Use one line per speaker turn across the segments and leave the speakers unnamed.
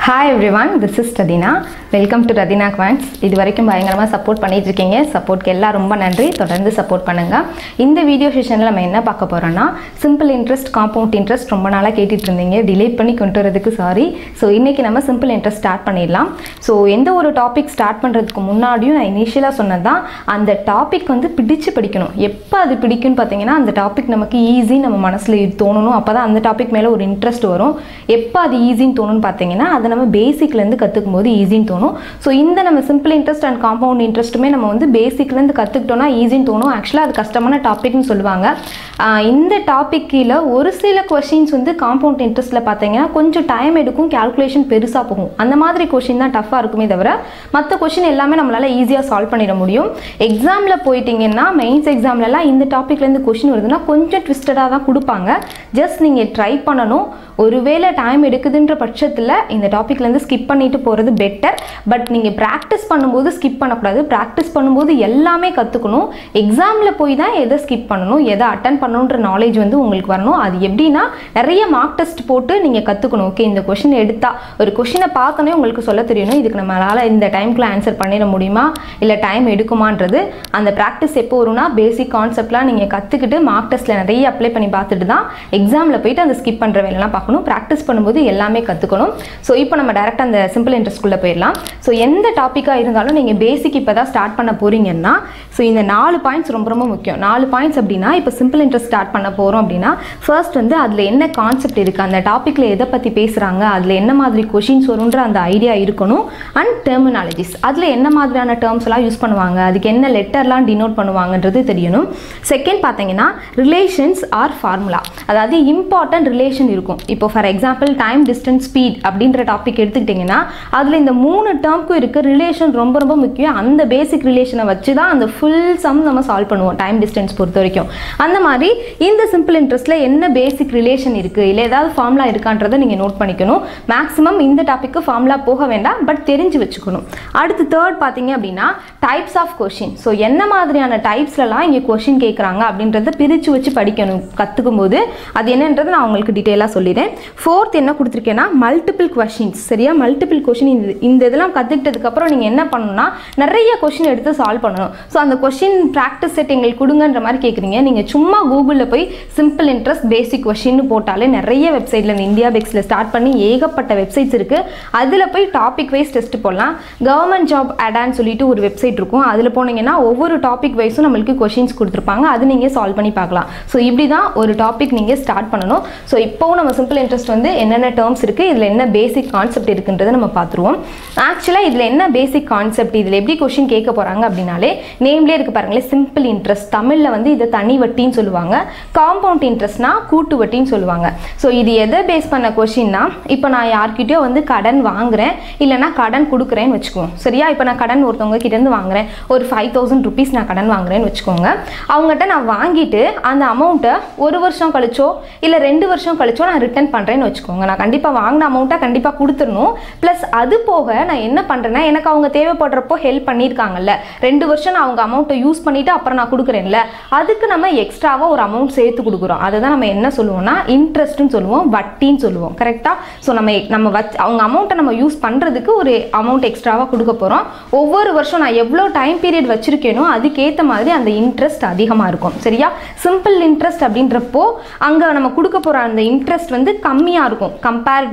Hi everyone this is Rathina welcome to Rathina Quants இது வரைக்கும் பயங்கரமாக சப்போர்ட் பண்ணிட்டு இருக்கீங்க சப்போர்ட்க்கு எல்லாம் ரொம்ப நன்றி தொடர்ந்து சப்போர்ட் பண்ணுங்கள் இந்த வீடியோ செஷனில் நம்ம என்ன பார்க்க போகிறோம்னா சிம்பிள் இன்ட்ரெஸ்ட் காம்பவுண்ட் இன்ட்ரெஸ்ட் ரொம்ப நாளாக கேட்டுட்டு இருந்தீங்க டிலேட் பண்ணி கொண்டு வரதுக்கு சாரி ஸோ இன்றைக்கி நம்ம சிம்பிள் இன்ட்ரெஸ்ட் ஸ்டார்ட் பண்ணிடலாம் ஸோ எந்த ஒரு டாபிக் ஸ்டார்ட் பண்ணுறதுக்கு முன்னாடியும் நான் இனிஷியலாக சொன்னது தான் அந்த டாபிக் வந்து பிடிச்சு படிக்கணும் எப்போ அது பிடிக்கும்னு பார்த்தீங்கன்னா அந்த டாபிக் நமக்கு ஈஸி நம்ம மனசில் தோணணும் அப்போ தான் அந்த டாபிக் மேலே ஒரு இன்ட்ரெஸ்ட் வரும் எப்போ அது ஈஸின்னு தோணும்னு பார்த்தீங்கன்னா அதை நம்ம பேசிக்லேருந்து கற்றுக்கும் போது ஈஸின்னு தோணும் ஸோ இந்த நம்ம சிம்பிள் இன்ட்ரெஸ்ட் அண்ட் காம்பவுண்ட் இன்ட்ரெஸ்ட்டுமே நம்ம வந்து பேசிக்லேருந்து கற்றுக்கிட்டோம்னா ஈஸின்னு தோணும் ஆக்சுவலாக அது கஷ்டமான டாபிக்னு சொல்லுவாங்க ஆஹ் இந்த டாபிக் கீழே ஒரு சில கொஷின்ஸ் வந்து காம்பவுண்ட் இன்ட்ரெஸ்ட்டில் பார்த்தீங்கன்னா கொஞ்சம் டைம் எடுக்கும் கேல்குலேஷன் பெருசாக போகும் அந்த மாதிரி கொஷின் தான் டஃப்பாக இருக்குமே தவிர மற்ற கொஷின் எல்லாமே நம்மளால் ஈஸியாக சால்வ் பண்ணிட முடியும் எக்ஸாமில் போயிட்டீங்கன்னா மெயின்ஸ் எக்ஸாம்லலாம் இந்த டாப்பிக்லேருந்து கொஷின் வருதுன்னா கொஞ்சம் ட்விஸ்டடாக தான் கொடுப்பாங்க ஜஸ்ட் நீங்கள் ட்ரை பண்ணணும் ஒருவேளை டைம் எடுக்குதுன்ற பட்சத்தில் இந்த டாப்பிக்லேருந்து ஸ்கிப் பண்ணிட்டு போகிறது பெட்டர் பட் நீங்கள் ப்ராக்டிஸ் பண்ணும்போது ஸ்கிப் பண்ணக்கூடாது ப்ராக்டிஸ் பண்ணும்போது எல்லாமே கற்றுக்கணும் எக்ஸாமில் போய் தான் எதை ஸ்கிப் பண்ணணும் எதை அட்டன் பண்ணணுன்ற நாலேஜ் வந்து உங்களுக்கு வரணும் அது எப்படின்னா நிறைய மார்க் டெஸ்ட் போட்டு நீங்கள் கற்றுக்கணும் ஓகே இந்த கொஷின் எடுத்தா ஒரு கொஷினை பார்த்தோன்னே உங்களுக்கு சொல்ல தெரியணும் இதுக்கு நம்மளால் இந்த டைம்க்குள்ள ஆன்சர் பண்ணிட முடியுமா இல்லை டைம் எடுக்குமான்றது அந்த ப்ராக்டிஸ் எப்போ வரும்னா பேசிக் கான்செப்ட்லாம் நீங்கள் கற்றுக்கிட்டு மார்க் டெஸ்ட்டில் நிறைய அப்ளை பண்ணி பார்த்துட்டு தான் எக்ஸாமில் போயிட்டு அந்த ஸ்கிப் பண்ணுற வேலைலாம் பார்க்கணும் ப்ராக்டிஸ் பண்ணும்போது எல்லாமே கற்றுக்கணும் ஸோ இப்போ நம்ம டேரெக்டாக அந்த சிம்பிள் இன்ட்ரெஸ்ட்குள்ளே போயிடலாம் ஸோ எந்த டாப்பிக்காக இருந்தாலும் நீங்கள் பேசிக் இப்போ தான் ஸ்டார்ட் பண்ண போகிறீங்கன்னா ஸோ இந்த நாலு பாயிண்ட்ஸ் ரொம்ப ரொம்ப முக்கியம் நாலு பாயிண்ட்ஸ் அப்படின்னா இப்போ சிம்பிள் இன்ட்ரெஸ்ட் ஸ்டார்ட் பண்ண போகிறோம் அப்படின்னா ஃபர்ஸ்ட் வந்து அதில் என்ன கான்செப்ட் இருக்குது அந்த டாப்பிக்கில் எதை பற்றி பேசுகிறாங்க அதில் என்ன மாதிரி கொஷின்ஸ் வரும்ன்ற அந்த ஐடியா இருக்கணும் அண்ட் டெர்மினாலஜிஸ் அதில் என்ன மாதிரியான டேர்ம்ஸ்லாம் யூஸ் பண்ணுவாங்க அதுக்கு என்ன லெட்டர்லாம் டினோட் பண்ணுவாங்கன்றது தெரியணும் செகண்ட் பார்த்தீங்கன்னா ரிலேஷன்ஸ் ஆர் ஃபார்முலா அதாவது இம்பார்ட்டன்ட் ரிலேஷன் இருக்கும் இப்போ for example time distance speed அப்படின்ற டாபிக் எடுத்துக்கிட்டிங்கன்னா அதில் இந்த மூணு டேர்ம்க்கும் இருக்க ரிலேஷன் ரொம்ப ரொம்ப முக்கியம் அந்த பேசிக் ரிலேஷனை வச்சு தான் அந்த ஃபுல் சம் நம்ம சால்வ் பண்ணுவோம் டைம் டிஸ்டன்ஸ் பொறுத்த வரைக்கும் அந்த மாதிரி இந்த சிம்பிள் இன்ட்ரெஸ்ட்டில் என்ன பேசிக் ரிலேஷன் இருக்குது இல்லை ஏதாவது ஃபார்முலா இருக்கான்றதை நீங்கள் நோட் பண்ணிக்கணும் மேக்ஸிமம் இந்த டாப்பிக்கு ஃபார்முலா போக வேண்டாம் பட் தெரிஞ்சு வச்சுக்கணும் அடுத்து தேர்ட் பார்த்தீங்க அப்படின்னா டைப்ஸ் ஆஃப் கொஷின் ஸோ என்ன மாதிரியான டைப்ஸ்லலாம் இங்கே கொஷின் கேட்குறாங்க அப்படின்றத பிரித்து வச்சு படிக்கணும் கற்றுக்கும் போது அது என்னன்றது நான் உங்களுக்கு டீட்டெயிலாக சொல்லிடுறேன் ஃபோர்த் என்ன கொடுத்துருக்கேன்னா மல்டிபிள் கொஷின்ஸ் சரியா மல்டிபிள் கொஷின் இந்த இந்த இதெல்லாம் கற்றுக்கிட்டதுக்கப்புறம் நீங்கள் என்ன பண்ணணும்னா நிறைய கொஷின் எடுத்து சால்வ் பண்ணணும் ஸோ அந்த கொஷின் ப்ராக்டிஸ் செட் எங்களுக்கு கொடுங்கன்ற மாதிரி கேட்குறீங்க நீங்கள் சும்மா கூகுளில் போய் சிம்பிள் இன்ட்ரெஸ்ட் பேசிக் கொஷின்னு போட்டாலே நிறைய வெப்சைட்டில் இந்த இந்தியா பெக்ஸில் ஸ்டார்ட் பண்ணி ஏகப்பட்ட வெப்சைட்ஸ் இருக்குது அதில் போய் டாபிக் வைஸ் டெஸ்ட் போடலாம் கவர்மெண்ட் ஜாப் அடான்னு சொல்லிட்டு ஒரு வெப்சைட் இருக்கும் அதில் போனீங்கன்னா ஒவ்வொரு டாபிக் வைஸும் நம்மளுக்கு கொஷின்ஸ் கொடுத்துருப்பாங்க அது நீங்கள் சால்வ் பண்ணி பார்க்கலாம் ஸோ இப்படி தான் ஒரு டாபிக் நீங்கள் ஸ்டார்ட் பண்ணணும் ஸோ இப்போவும் நம்ம சிம்பிள் இன்ட்ரெஸ்ட் வந்து என்னென்ன டேர்ம்ஸ் இருக்குது இதில் என்ன பேசிக் கான்செப்ட் இருக்குன்றதை நம்ம பார்த்துருவோம் ஆக்சுவலாக இதில் என்ன பேசிக் கான்செப்ட் இதில் எப்படி கொஷின் கேட்க போகிறாங்க அப்படின்னாலே நேம்லேயே இருக்குது பாருங்களேன் சிம்பிள் இன்ட்ரெஸ்ட் தமிழில் வந்து இதை தனி வட்டின்னு சொல்லுவாங்க காம்பவுண்ட் இன்ட்ரெஸ்ட்னா கூட்டு வட்டின்னு சொல்லுவாங்க ஸோ இது எதை பேஸ் பண்ண கொஷின்னா இப்போ நான் யார்கிட்டயோ வந்து கடன் வாங்குறேன் இல்லைனா கடன் கொடுக்குறேன்னு வச்சுக்குவோம் சரியா இப்போ நான் கடன் ஒருத்தவங்க கிட்டேருந்து வாங்குறேன் ஒரு ஃபைவ் தௌசண்ட் ருபீஸ் நான் கடன் வாங்குறேன்னு வச்சுக்கோங்க அவங்ககிட்ட நான் வாங்கிட்டு அந்த அமௌண்ட்டை ஒரு வருஷம் கழிச்சோ இல்லை ரெண்டு வருஷம் கழிச்சோ நான் ரிட்டர்ன் பண்ணுறேன்னு வச்சுக்கோங்க நான் கண்டிப்பாக வாங்கின அமௌண்ட்டை கண்டிப்பாக கொடுத்துடணும் ப்ளஸ் அது போக நான் என்ன பண்ணுறேன்னா எனக்கு அவங்க தேவைப்படுறப்போ ஹெல்ப் பண்ணியிருக்காங்கல்ல ரெண்டு வருஷம் நான் அவங்க அமௌண்ட்டை யூஸ் பண்ணிவிட்டு அப்புறம் நான் கொடுக்குறேன்ல அதுக்கு நம்ம எக்ஸ்ட்ராவாக ஒரு அமௌண்ட் சேர்த்து கொடுக்குறோம் அதை தான் நம்ம என்ன சொல்லுவோம்னா இன்ட்ரெஸ்ட்னு சொல்லுவோம் வட்டின்னு சொல்லுவோம் கரெக்டாக ஸோ நம்ம நம்ம வச் அவங்க அமௌண்ட்டை நம்ம யூஸ் பண்ணுறதுக்கு ஒரு அமௌண்ட் எக்ஸ்ட்ராவாக கொடுக்க போகிறோம் ஒவ்வொரு வருஷம் நான் எவ்வளோ டைம் பீரியட் வச்சுருக்கேனோ அதுக்கேற்ற மாதிரி அந்த இன்ட்ரெஸ்ட் அதிகமாக இருக்கும் சரியா சிம்பிள் இன்ட்ரெஸ்ட் அப்படின்றப்போ அங்கே நம்ம கொடுக்க போகிற அந்த இன்ட்ரெஸ்ட் வந்து கம்மியாக இருக்கும் கம்பேர்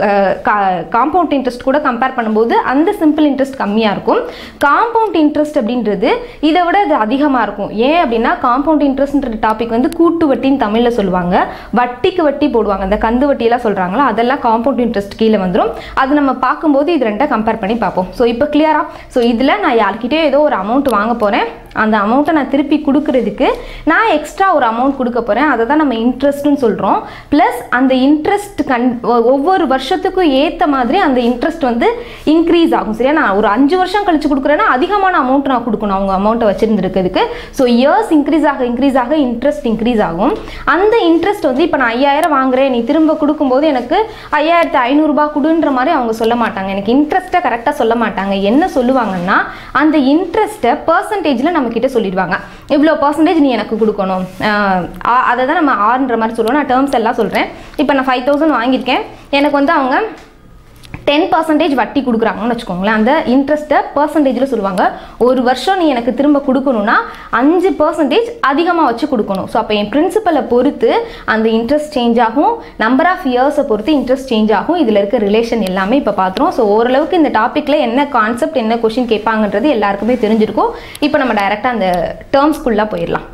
காம்பவுண்ட் இன்ட்ரெஸ்ட் கூட கம்பேர் பண்ணும்போது அந்த சிம்பிள் இன்ட்ரெஸ்ட் கம்மியாக இருக்கும் காம்பவுண்ட் இன்ட்ரெஸ்ட் அப்படின்றது இதை விட அது அதிகமாக இருக்கும் ஏன் அப்படின்னா காம்பவுண்ட் இன்ட்ரெஸ்ட்ன்ற டாபிக் வந்து கூட்டு வட்டின்னு தமிழில் சொல்லுவாங்க வட்டிக்கு வட்டி போடுவாங்க அந்த கந்து வட்டியெல்லாம் சொல்கிறாங்களோ அதெல்லாம் காம்பவுண்ட் இன்ட்ரெஸ்ட் கீழே வந்துடும் அது நம்ம பார்க்கும்போது இது ரெண்டை கம்பேர் பண்ணி பார்ப்போம் ஸோ இப்போ கிளியரா ஸோ இதில் நான் யார்கிட்டயோ ஏதோ ஒரு அமௌண்ட் வாங்க போகிறேன் அந்த அமௌண்ட்டை நான் திருப்பி கொடுக்கறதுக்கு நான் எக்ஸ்ட்ரா ஒரு அமௌண்ட் கொடுக்க போகிறேன் அதை தான் நம்ம இன்ட்ரெஸ்ட்னு சொல்கிறோம் ப்ளஸ் அந்த இன்ட்ரெஸ்ட் கண் ஒவ்வொரு வருஷத்துக்கும் ஏற்ற மாதிரி அந்த இன்ட்ரெஸ்ட் வந்து இன்க்ரீஸ் ஆகும் சரியா நான் ஒரு அஞ்சு வருஷம் கழிச்சு கொடுக்குறேன்னா அதிகமான அமௌண்ட் நான் கொடுக்கணும் அவங்க அமௌண்ட்டை வச்சுருந்துருக்கிறதுக்கு ஸோ இயர்ஸ் இன்க்ரீஸ் ஆக இன்க்ரீஸ் ஆக இன்ட்ரெஸ்ட் இன்க்ரீஸ் ஆகும் அந்த இன்ட்ரெஸ்ட் வந்து இப்போ நான் ஐயாயிரம் வாங்குறேன் நீ திரும்ப கொடுக்கும்போது எனக்கு ஐயாயிரத்து ஐநூறுரூபா கொடுன்ற மாதிரி அவங்க சொல்ல மாட்டாங்க எனக்கு இன்ட்ரெஸ்ட்டை கரெக்டாக சொல்ல மாட்டாங்க என்ன சொல்லுவாங்கன்னா அந்த இன்ட்ரெஸ்ட்டை பர்சன்டேஜில் நம்ம கிட்ட சொல்லிடுவாங்க இவ்வளோ பர்சன்டேஜ் நீ எனக்கு கொடுக்கணும் அதை தான் நம்ம ஆறுன்ற மாதிரி சொல்லுவோம் நான் டேர்ம்ஸ் எல்லாம் சொல்கிறேன் இப்போ நான் ஃபைவ் தௌசண்ட் வாங்கியிருக்கேன் எனக்கு வந்து அவங்க டென் பர்சன்டேஜ் வட்டி கொடுக்குறாங்கன்னு வச்சுக்கோங்களேன் அந்த இன்ட்ரெஸ்ட்டை பர்சன்டேஜில் சொல்லுவாங்க ஒரு வருஷம் நீ எனக்கு திரும்ப கொடுக்கணும்னா அஞ்சு பர்சன்டேஜ் அதிகமாக வச்சு கொடுக்கணும் ஸோ அப்போ என் பிரின்சிபலை பொறுத்து அந்த இன்ட்ரெஸ்ட் சேஞ்ச் ஆகும் நம்பர் ஆஃப் இயர்ஸை பொறுத்து இன்ட்ரெஸ்ட் சேஞ்ச் ஆகும் இதில் இருக்க ரிலேஷன் எல்லாமே இப்போ பார்த்துருவோம் ஸோ ஓரளவுக்கு இந்த டாப்பிக்கில் என்ன கான்செப்ட் என்ன கொஷின் கேட்பாங்கன்றது எல்லாருக்குமே தெரிஞ்சிருக்கும் இப்போ நம்ம டைரெக்டாக அந்த டேர்ம்ஸ்குள்ளே போயிடலாம்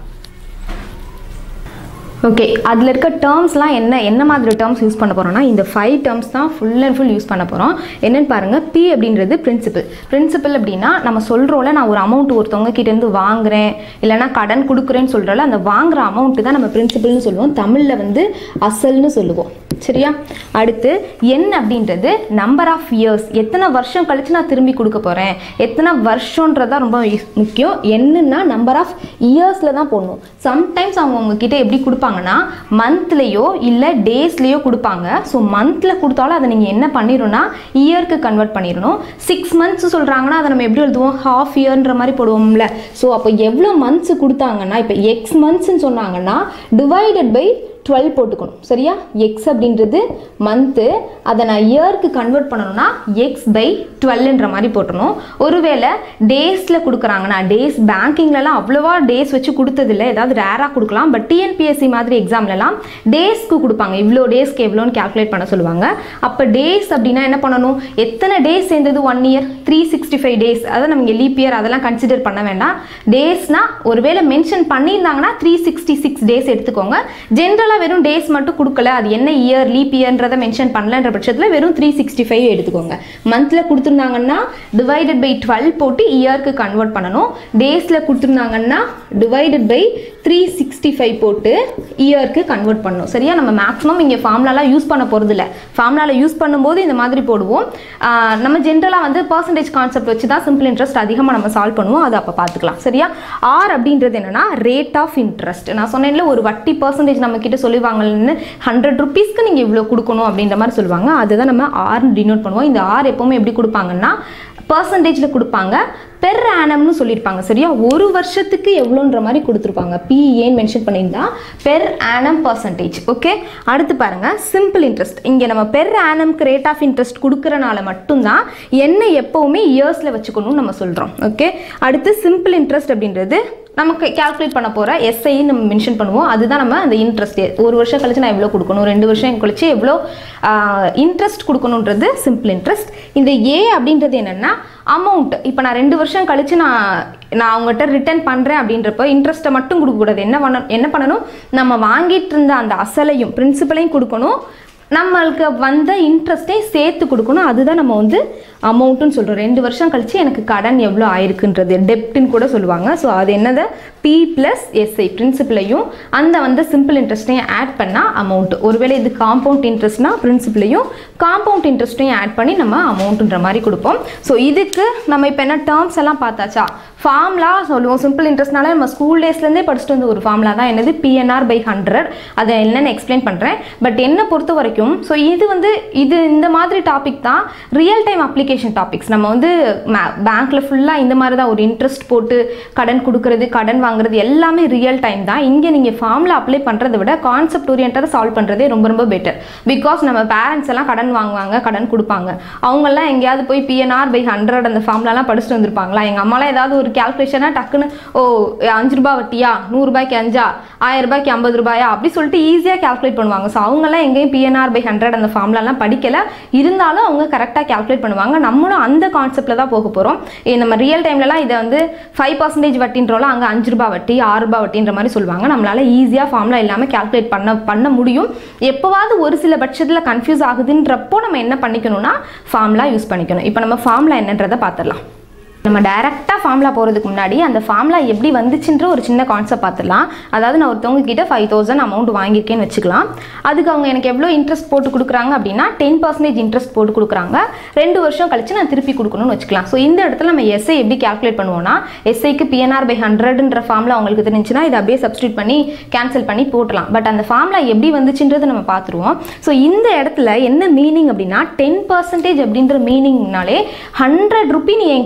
ஓகே அதில் இருக்க டேர்ம்ஸ்லாம் என்ன என்ன மாதிரி டேர்ம்ஸ் யூஸ் பண்ண போகிறோம்னா இந்த ஃபைவ் டேர்ம்ஸ் தான் ஃபுல் அண்ட் ஃபுல் யூஸ் பண்ண போகிறோம் என்னென்னு பாருங்கள் பி அப்படின்றது பிரின்சிபல் பிரின்சிபல் அப்படின்னா நம்ம சொல்கிறோம்ல நான் ஒரு அமௌண்ட் ஒருத்தவங்க கிட்டேருந்து வாங்குறேன் இல்லைனா கடன் கொடுக்குறேன்னு சொல்கிறோம்ல அந்த வாங்குற அமௌண்ட்டு தான் நம்ம பிரின்சிபல்னு சொல்லுவோம் தமிழில் வந்து அசல்னு சொல்லுவோம் சரியா அடுத்து என் அப்படின்றது நம்பர் ஆஃப் இயர்ஸ் எத்தனை வருஷம் கழிச்சு நான் திரும்பி கொடுக்க போகிறேன் எத்தனை வருஷன்றதா ரொம்ப முக்கியம் என்னன்னா நம்பர் ஆஃப் இயர்ஸில் தான் போடணும் சம்டைம்ஸ் அவங்க உங்ககிட்ட எப்படி கொடுப்பாங்கன்னா மந்த்லேயோ இல்லை டேஸ்லேயோ கொடுப்பாங்க ஸோ மந்தில் கொடுத்தாலும் அதை நீங்கள் என்ன பண்ணிடணும்னா இயர்க்கு கன்வெர்ட் பண்ணிடணும் சிக்ஸ் மந்த்ஸ் சொல்கிறாங்கன்னா அதை நம்ம எப்படி எழுதுவோம் ஹாஃப் இயர்ன்ற மாதிரி போடுவோம்ல ஸோ அப்போ எவ்வளோ மந்த்ஸ் கொடுத்தாங்கன்னா இப்போ எக்ஸ் மந்த்ஸ்ன்னு சொன்னாங்கன்னா டிவைடட் பை டுவெல் போட்டுக்கணும் சரியா எக்ஸ் அப்படின்றது மந்த்து அதை நான் இயர்க்கு கன்வெர்ட் பண்ணணும்னா எக்ஸ் பை டுவெல்ன்ற மாதிரி போட்டணும் ஒருவேளை டேஸில் கொடுக்குறாங்கன்னா டேஸ் பேங்கிங்லலாம் அவ்வளோவா டேஸ் வச்சு கொடுத்ததில்ல ஏதாவது ரேராக கொடுக்கலாம் பட் டிஎன்பிஎஸ்சி மாதிரி எக்ஸாம்லலாம் டேஸ்க்கு கொடுப்பாங்க இவ்வளோ டேஸ்க்கு எவ்வளோன்னு கேல்குலேட் பண்ண சொல்லுவாங்க அப்போ டேஸ் அப்படின்னா என்ன பண்ணணும் எத்தனை டேஸ் சேர்ந்தது one year three sixty five days அதாவது நம்ம லீப் இயர் அதெல்லாம் கன்சிடர் பண்ண வேண்டாம் டேஸ்னால் ஒருவேளை மென்ஷன் பண்ணியிருந்தாங்கன்னா த்ரீ சிக்ஸ்டி சிக்ஸ் டேஸ் எடுத்துக்கோங்க ஜென்ரலாக ஜென்ரலாக வெறும் டேஸ் மட்டும் கொடுக்கல அது என்ன இயர் லீப் இயர்ன்றதை மென்ஷன் பண்ணலன்ற பட்சத்தில் வெறும் த்ரீ சிக்ஸ்டி ஃபைவ் எடுத்துக்கோங்க மந்தில் கொடுத்துருந்தாங்கன்னா டிவைடட் பை டுவெல் போட்டு இயர்க்கு கன்வெர்ட் பண்ணணும் டேஸில் கொடுத்துருந்தாங்கன்னா divided by three sixty five போட்டு இயர்க்கு கன்வெர்ட் பண்ணணும் சரியா நம்ம மேக்ஸிமம் இங்கே ஃபார்ம்லாலாம் யூஸ் பண்ண போகிறது இல்லை ஃபார்ம்லாவில் யூஸ் பண்ணும்போது இந்த மாதிரி போடுவோம் ஆஹ் நம்ம ஜென்ரலாக வந்து பர்சன்டேஜ் கான்செப்ட் வச்சு தான் சிம்பிள் இன்ட்ரெஸ்ட் அதிகமாக நம்ம சால்வ் பண்ணுவோம் அதை அப்போ பார்த்துக்கலாம் சரியா ஆர் அப்படின்றது என்னன்னா ரேட் ஆஃப் இன்ட்ரெஸ்ட் நான் சொன்னேன்ல ஒரு வட்டி பர்சன்டேஜ் நம்ம கிட்ட சொல்லுவாங்கன்னு ஹண்ட்ரட் ருபீஸ்க்கு நீங்கள் இவ்வளோ கொடுக்கணும் அப்படின்ற மாதிரி சொல்லுவாங்க அதுதான் நம்ம ஆர்னு டினோட் பண்ணுவோம் இந்த ஆர் எப்போவுமே எப்படி கொடுப்பாங்கன்னா பர்சன்டேஜில் கொடுப்பாங்க பெர் ஆனம்னு சொல்லியிருப்பாங்க சரியா ஒரு வருஷத்துக்கு எவ்வளோன்ற மாதிரி கொடுத்துருப்பாங்க பிஏன்னு மென்ஷன் பண்ணியிருந்தா பெர் ஆனம் பர்சன்டேஜ் ஓகே அடுத்து பாருங்க சிம்பிள் இன்ட்ரெஸ்ட் இங்கே நம்ம பெர் ஆனம்க்கு ரேட் ஆஃப் இன்ட்ரெஸ்ட் கொடுக்கறனால மட்டும்தான் என்ன எப்போவுமே இயர்ஸில் வச்சுக்கணும்னு நம்ம சொல்கிறோம் ஓகே அடுத்து சிம்பிள் இன்ட்ரெஸ்ட் அப்படின்றது நமக்கு கால்குலேட் பண்ண போகிற எஸ்ஐ நம்ம மென்ஷன் பண்ணுவோம் அதுதான் நம்ம அந்த இன்ட்ரெஸ்ட் ஒரு வருஷம் கழிச்சு நான் எவ்வளோ கொடுக்கணும் ரெண்டு வருஷம் கழிச்சு எவ்வளோ இன்ட்ரெஸ்ட் கொடுக்கணுன்றது சிம்பிள் இன்ட்ரெஸ்ட் இந்த ஏ அப்படின்றது என்னென்னா அமௌண்ட் இப்போ நான் ரெண்டு வருஷம் கழிச்சு நான் நான் அவங்ககிட்ட ரிட்டர்ன் பண்ணுறேன் அப்படின்றப்போ இன்ட்ரெஸ்ட்டை மட்டும் கொடுக்கக்கூடாது என்ன பண்ண என்ன பண்ணணும் நம்ம வாங்கிட்டு இருந்த அந்த அசலையும் பிரின்சிபலையும் கொடுக்கணும் நம்மளுக்கு வந்த இன்ட்ரெஸ்ட்டையும் சேர்த்து கொடுக்கணும் அதுதான் நம்ம வந்து அமௌண்ட்டுன்னு சொல்கிறோம் ரெண்டு வருஷம் கழிச்சு எனக்கு கடன் எவ்வளோ ஆயிருக்குன்றது டெப்ட்னு கூட சொல்லுவாங்க ஸோ அது என்னது பி ப்ளஸ் எஸ்ஐ பிரின்சிபலையும் அந்த வந்து சிம்பிள் இன்ட்ரெஸ்ட்டையும் ஆட் பண்ணால் அமௌண்ட் ஒருவேளை இது காம்பவுண்ட் இன்ட்ரெஸ்ட்னா பிரின்சிபலையும் காம்பவுண்ட் இன்ட்ரெஸ்ட்டையும் ஆட் பண்ணி நம்ம அமௌண்ட்டுன்ற மாதிரி கொடுப்போம் ஸோ இதுக்கு நம்ம இப்போ என்ன டேர்ம்ஸ் எல்லாம் பார்த்தாச்சா ஃபார்ம்லா சொல்லுவோம் சிம்பிள் இன்ட்ரெஸ்ட்னால நம்ம ஸ்கூல் டேஸ்லேருந்தே படிச்சுட்டு வந்த ஒரு ஃபார்ம்லா தான் என்னது பிஎன்ஆர் பை ஹண்ட்ரட் அதை என்னென்னு எக்ஸ்பிளைன் பண்ணுறேன் பட் என்னை பொறுத்த வரைக்கும் ஸோ இது வந்து இது இந்த மாதிரி டாபிக் தான் ரியல் டைம் அப்ளிகேஷன் டாபிக்ஸ் நம்ம வந்து பேங்க்கில் ஃபுல்லாக இந்த மாதிரி தான் ஒரு இன்ட்ரெஸ்ட் போட்டு கடன் கொடுக்கறது கடன் வாங்குறது எல்லாமே ரியல் டைம் தான் இங்கே நீங்கள் ஃபார்மில் அப்ளை பண்ணுறதை விட கான்செப்ட் ஓரியன்டாக சால்வ் பண்ணுறதே ரொம்ப ரொம்ப பெட்டர் பிகாஸ் நம்ம பேரண்ட்ஸ் எல்லாம் கடன் வாங்குவாங்க கடன் கொடுப்பாங்க அவங்கெல்லாம் எங்கேயாவது போய் பிஎன்ஆர் பை ஹண்ட்ரட் அந்த ஃபார்ம்லலாம் படிச்சுட்டு வந்திருப்பாங்களா எங்கள் அம்மாலாம் ஏதாவது ஒரு கேல்குலேஷனாக டக்குன்னு ஓ அஞ்சு ரூபாய் வட்டியா நூறுரூபாய்க்கு அஞ்சா ஆயிரம் ரூபாய்க்கு ஐம்பது ரூபாயா அப்படி சொல்லிட்டு ஈஸியாக கேல்குலேட் பண்ணுவாங்க ஸோ அவங்கெல்லாம் எங்கேயும் பிஎன்ஆர் பை ஹண்ட்ரட் அந்த ஃபார்ம்லலாம் படிக்கல இருந்தாலும் அவங்க கரெக்டாக கேல்குலேட் பண்ணுவாங்க நம்மளும் அந்த கான்செப்டில் தான் போக போகிறோம் நம்ம ரியல் டைம்லலாம் இதை வந்து ஃபைவ் பர்சன்டேஜ் வட்டின்றோம் அங்கே அஞ்சு ரூபாய் வட்டி ஆறு ரூபாய் வட்டின்ற மாதிரி சொல்லுவாங்க நம்மளால ஈஸியாக ஃபார்ம்ல இல்லாமல் கேல்குலேட் பண்ண பண்ண முடியும் எப்போவாவது ஒரு சில பட்சத்தில் கன்ஃபியூஸ் ஆகுதுன்றப்போ நம்ம என்ன பண்ணிக்கணும்னா ஃபார்ம்லா யூஸ் பண்ணிக்கணும் இப்போ நம்ம ஃபார்ம்லா என்னன்றதை பார்த்துடலாம் நம்ம டைரெக்டாக ஃபார்முலா போகிறதுக்கு முன்னாடி அந்த ஃபார்முலா எப்படி வந்துச்சுன்ற ஒரு சின்ன கான்செப்ட் பார்த்துடலாம் அதாவது நான் ஒருத்தவங்க கிட்ட ஃபைவ் தௌசண்ட் அமௌண்ட் வாங்கியிருக்கேன்னு வச்சுக்கலாம் அதுக்கு அவங்க எனக்கு எவ்வளோ இன்ட்ரெஸ்ட் போட்டு கொடுக்குறாங்க அப்படின்னா டென் பர்சன்டேஜ் இன்ட்ரெஸ்ட் போட்டு கொடுக்குறாங்க ரெண்டு வருஷம் கழிச்சு நான் திருப்பி கொடுக்கணும்னு வச்சுக்கலாம் ஸோ இந்த இடத்துல நம்ம எஸ்ஐ எப்படி கால்குலேட் பண்ணுவோம்னா எஸ்ஐக்கு பிஎன்ஆர் பை ஹண்ட்ரட்ன்ற ஃபார்முலா அவங்களுக்கு தெரிஞ்சுன்னா இதை அப்படியே சப்ஸ்டியூட் பண்ணி கேன்சல் பண்ணி போட்டலாம் பட் அந்த ஃபார்முலா எப்படி வந்துச்சுன்றது நம்ம பார்த்துருவோம் ஸோ இந்த இடத்துல என்ன மீனிங் அப்படின்னா டென் பர்சன்டேஜ் அப்படின்ற மீனிங்னாலே ஹண்ட்ரட் ருபி நீ என்கிட்ட இருந்து கடன்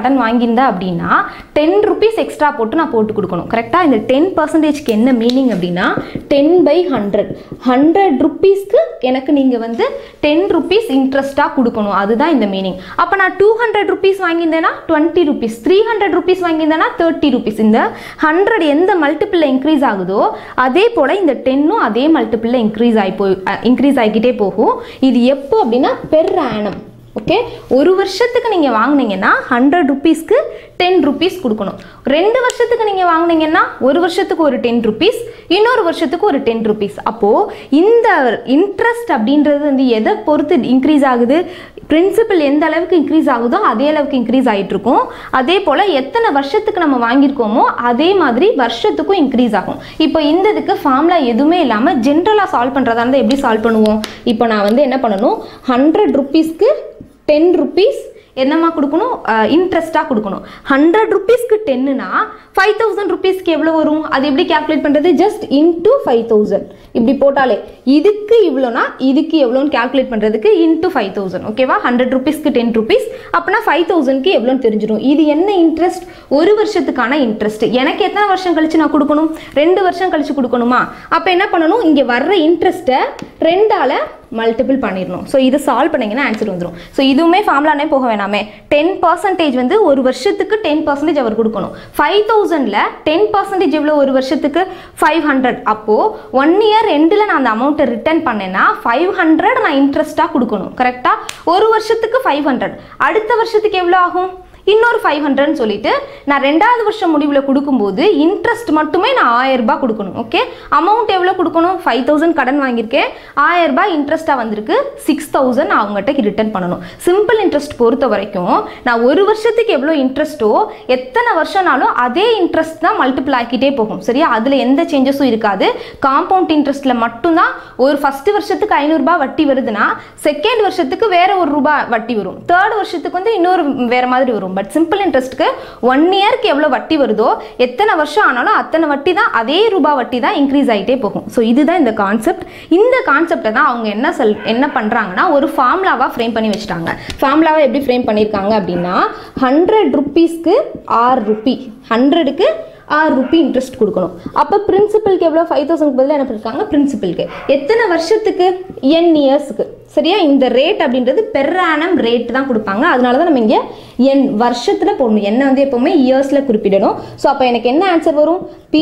கடன் வாங்கியிருந்தா அப்படின்னா டென் ருபீஸ் எக்ஸ்ட்ரா போட்டு நான் போட்டு கொடுக்கணும் கரெக்டாக இந்த டென் பர்சன்டேஜ்க்கு என்ன மீனிங் அப்படின்னா டென் பை ஹண்ட்ரட் ஹண்ட்ரட் ருபீஸ்க்கு எனக்கு நீங்கள் வந்து டென் ருபீஸ் இன்ட்ரெஸ்ட்டாக கொடுக்கணும் அதுதான் இந்த மீனிங் அப்போ நான் டூ ஹண்ட்ரட் ருபீஸ் வாங்கியிருந்தேன்னா twenty rupees three hundred rupees வாங்கியிருந்தேன்னா தேர்ட்டி ருபீஸ் இந்த ஹண்ட்ரட் எந்த மல்டிப்பிளில் இன்க்ரீஸ் ஆகுதோ அதே போல் இந்த டென்னும் அதே மல்டிப்பிளில் இன்க்ரீஸ் ஆகி போய் இன்க்ரீஸ் ஆகிக்கிட்டே போகும் இது எப்போ அப்படின்னா பெர் ஆனம் ஓகே ஒரு வருஷத்துக்கு நீங்கள் வாங்குனீங்கன்னா ஹண்ட்ரட் ருபீஸ்க்கு டென் ருபீஸ் கொடுக்கணும் ரெண்டு வருஷத்துக்கு நீங்கள் வாங்குனீங்கன்னா ஒரு வருஷத்துக்கு ஒரு டென் ருபீஸ் இன்னொரு வருஷத்துக்கு ஒரு டென் ருபீஸ் அப்போது இந்த இன்ட்ரெஸ்ட் அப்படின்றது வந்து எதை பொறுத்து இன்க்ரீஸ் ஆகுது பிரின்சிபல் எந்த அளவுக்கு இன்க்ரீஸ் ஆகுதோ அதே அளவுக்கு இன்க்ரீஸ் ஆகிட்டு இருக்கும் அதே போல் எத்தனை வருஷத்துக்கு நம்ம வாங்கியிருக்கோமோ அதே மாதிரி வருஷத்துக்கும் இன்க்ரீஸ் ஆகும் இப்போ இந்த இதுக்கு ஃபார்முலா எதுவுமே இல்லாமல் ஜென்ரலாக சால்வ் பண்ணுறதா இருந்தால் எப்படி சால்வ் பண்ணுவோம் இப்போ நான் வந்து என்ன பண்ணணும் ஹண்ட்ரட் ருபீஸ்க்கு டென் ருபீஸ் என்னம்மா கொடுக்கணும் இன்ட்ரெஸ்ட்டாக கொடுக்கணும் ஹண்ட்ரட் ருபீஸ்க்கு டென்னுனா ஃபைவ் தௌசண்ட் ருபீஸ்க்கு எவ்வளோ வரும் அது எப்படி கேல்குலேட் பண்ணுறது ஜஸ்ட் இன்ட்டு ஃபைவ் தௌசண்ட் இப்படி போட்டாலே இதுக்கு இவ்வளோனா இதுக்கு எவ்வளோன்னு கேல்குலேட் பண்ணுறதுக்கு இன்ட்டு ஃபைவ் தௌசண்ட் ஓகேவா ஹண்ட்ரட் ருபீஸ்க்கு டென் ருபீஸ் அப்போனா ஃபைவ் தௌசண்ட்க்கு எவ்வளோன்னு தெரிஞ்சிடும் இது என்ன இன்ட்ரெஸ்ட் ஒரு வருஷத்துக்கான இன்ட்ரெஸ்ட் எனக்கு எத்தனை வருஷம் கழிச்சு நான் கொடுக்கணும் ரெண்டு வருஷம் கழிச்சு கொடுக்கணுமா அப்போ என்ன பண்ணணும் இங்கே வர்ற இன்ட்ரெஸ்ட்டை ரெண்டால் மல்டிபிள் பண்ணிடணும் ஸோ இது சால்வ் பண்ணிங்கன்னா ஆன்சர் வந்துடும் ஸோ இதுவுமே ஃபார்முலானே போக வேணாமே டென் பர்சன்டேஜ் வந்து ஒரு வருஷத்துக்கு டென் பர்சன்டேஜ் அவர் கொடுக்கணும் ஃபைவ் தௌசண்டில் டென் பர்சன்டேஜ் எவ்வளோ ஒரு வருஷத்துக்கு ஃபைவ் ஹண்ட்ரட் அப்போது ஒன் இயர் ரெண்டில் நான் அந்த அமௌண்ட்டை ரிட்டர்ன் பண்ணேன்னா ஃபைவ் ஹண்ட்ரட் நான் இன்ட்ரெஸ்ட்டாக கொடுக்கணும் கரெக்டாக ஒரு வருஷத்துக்கு ஃபைவ் ஹண்ட்ரட் அடுத்த வருஷத்துக்கு எவ்வளோ ஆகும் இன்னொரு ஃபைவ் ஹண்ட்ரட்னு சொல்லிட்டு நான் ரெண்டாவது வருஷம் முடிவில் கொடுக்கும்போது இன்ட்ரெஸ்ட் மட்டுமே நான் ஆயிரம் ரூபாய் கொடுக்கணும் ஓகே அமௌண்ட் எவ்வளோ கொடுக்கணும் ஃபைவ் தௌசண்ட் கடன் வாங்கியிருக்கேன் ஆயிரம் ரூபாய் இன்ட்ரெஸ்ட்டாக வந்திருக்கு சிக்ஸ் தௌசண்ட் அவங்ககிட்ட ரிட்டர்ன் பண்ணணும் சிம்பிள் இன்ட்ரெஸ்ட் பொறுத்த வரைக்கும் நான் ஒரு வருஷத்துக்கு எவ்வளோ இன்ட்ரெஸ்ட்டோ எத்தனை வருஷம்னாலும் அதே இன்ட்ரெஸ்ட் தான் மல்டிபிள் ஆக்கிட்டே போகும் சரியா அதில் எந்த சேஞ்சஸும் இருக்காது காம்பவுண்ட் இன்ட்ரெஸ்ட்டில் மட்டும்தான் ஒரு ஃபஸ்ட்டு வருஷத்துக்கு ஐநூறுரூபா வட்டி வருதுன்னா செகண்ட் வருஷத்துக்கு வேற ஒரு ரூபாய் வட்டி வரும் தேர்ட் வருஷத்துக்கு வந்து இன்னொரு வேற மாதிரி வரும் பட் சிம்பிள் இன்ட்ரெஸ்ட்க்கு ஒன் இயர்க்கு எவ்வளோ வட்டி வருதோ எத்தனை வருஷம் ஆனாலும் அத்தனை வட்டி தான் அதே ரூபாய் வட்டி தான் இன்க்ரீஸ் ஆகிட்டே போகும் ஸோ இதுதான் இந்த கான்செப்ட் இந்த கான்செப்டை தான் அவங்க என்ன சொல் என்ன பண்ணுறாங்கன்னா ஒரு ஃபார்முலாவாக ஃப்ரேம் பண்ணி வச்சுட்டாங்க ஃபார்முலாவை எப்படி ஃப்ரேம் பண்ணியிருக்காங்க அப்படின்னா ஹண்ட்ரட் ருப்பீஸ்க்கு ஆறு ருப்பி ஹண்ட்ரடுக்கு ஆறு ருப்பி இன்ட்ரெஸ்ட் கொடுக்கணும் அப்போ பிரின்சிபலுக்கு எவ்வளோ ஃபைவ் தௌசண்ட் பதிலாக என்ன பண்ணிருக்காங்க பிரின்சிபலுக்கு எத்தனை வருஷத்துக்கு என் இயர்ஸுக்கு சரியா இந்த ரேட் அப்படின்றது பெர்ரானம் ரேட் தான் கொடுப்பாங்க அதனால தான் நம்ம இங்கே என் வருஷத்தில் போடணும் என்ன வந்து எப்போவுமே இயர்ஸில் குறிப்பிடணும் ஸோ அப்போ எனக்கு என்ன ஆன்சர் வரும்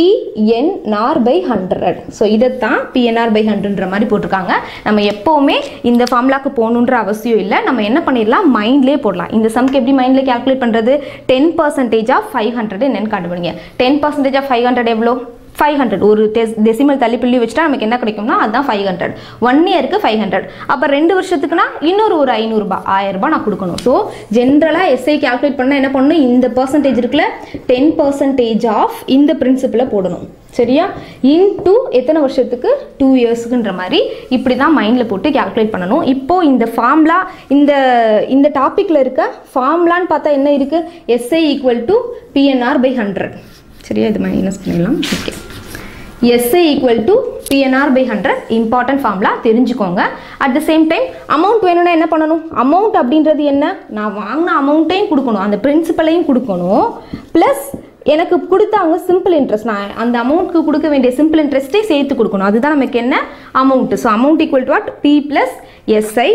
பிஎன்ஆர் பை ஹண்ட்ரட் ஸோ இதைத்தான் பிஎன்ஆர் பை ஹண்ட்ரட்ன்ற மாதிரி போட்டிருக்காங்க நம்ம எப்போவுமே இந்த ஃபார்முலாக்கு போகணுன்ற அவசியம் இல்லை நம்ம என்ன பண்ணிடலாம் மைண்ட்லேயே போடலாம் இந்த சம்க்கு எப்படி மைண்ட்லேயே கேல்குலேட் பண்ணுறது ten percentage of five hundred என்னன்னு கண்டுபிடிங்க ten percentage of five hundred எவ்வளோ ஃபைவ் ஹண்ட்ரட் ஒரு டெசிமல் தள்ளி புள்ளி வச்சுட்டா நமக்கு என்ன கிடைக்கும்னா அதுதான் ஃபைவ் ஹண்ட்ரட் ஒன் இயருக்கு ஃபைவ் ஹண்ட்ரட் அப்போ ரெண்டு வருஷத்துக்குனா இன்னொரு ஒரு ஐநூறுரூபா ஆயிரரூபா நான் கொடுக்கணும் ஸோ ஜென்ரலாக எஸ்ஐ கால்குலேட் பண்ணால் என்ன பண்ணணும் இந்த பர்சன்டேஜ் இருக்குல்ல டென் பர்சன்டேஜ் ஆஃப் இந்த பிரின்சிபிளை போடணும் சரியா இன் டூ எத்தனை வருஷத்துக்கு டூ இயர்ஸுக்குன்ற மாதிரி இப்படி தான் மைண்டில் போட்டு கால்குலேட் பண்ணணும் இப்போது இந்த ஃபார்ம்லா இந்த இந்த டாப்பிக்கில் இருக்க ஃபார்ம்லான்னு பார்த்தா என்ன இருக்குது SI equal to PNR by hundred சரியா இது மைனஸ் பண்ணிடலாம் okay SI equal to PNR by hundred important formula தெரிஞ்சுக்கோங்க at the same time amount வேணும்னா என்ன பண்ணணும் அமௌண்ட் அப்படின்றது என்ன நான் வாங்கின அமௌண்ட்டையும் கொடுக்கணும் அந்த பிரின்சிபலையும் கொடுக்கணும் ப்ளஸ் எனக்கு கொடுத்தாங்க சிம்பிள் இன்ட்ரெஸ்ட் நான் அந்த அமௌண்ட்க்கு கொடுக்க வேண்டிய சிம்பிள் இன்ட்ரெஸ்ட்டே சேர்த்து கொடுக்கணும் அதுதான் நமக்கு என்ன amount so amount equal to what P plus SI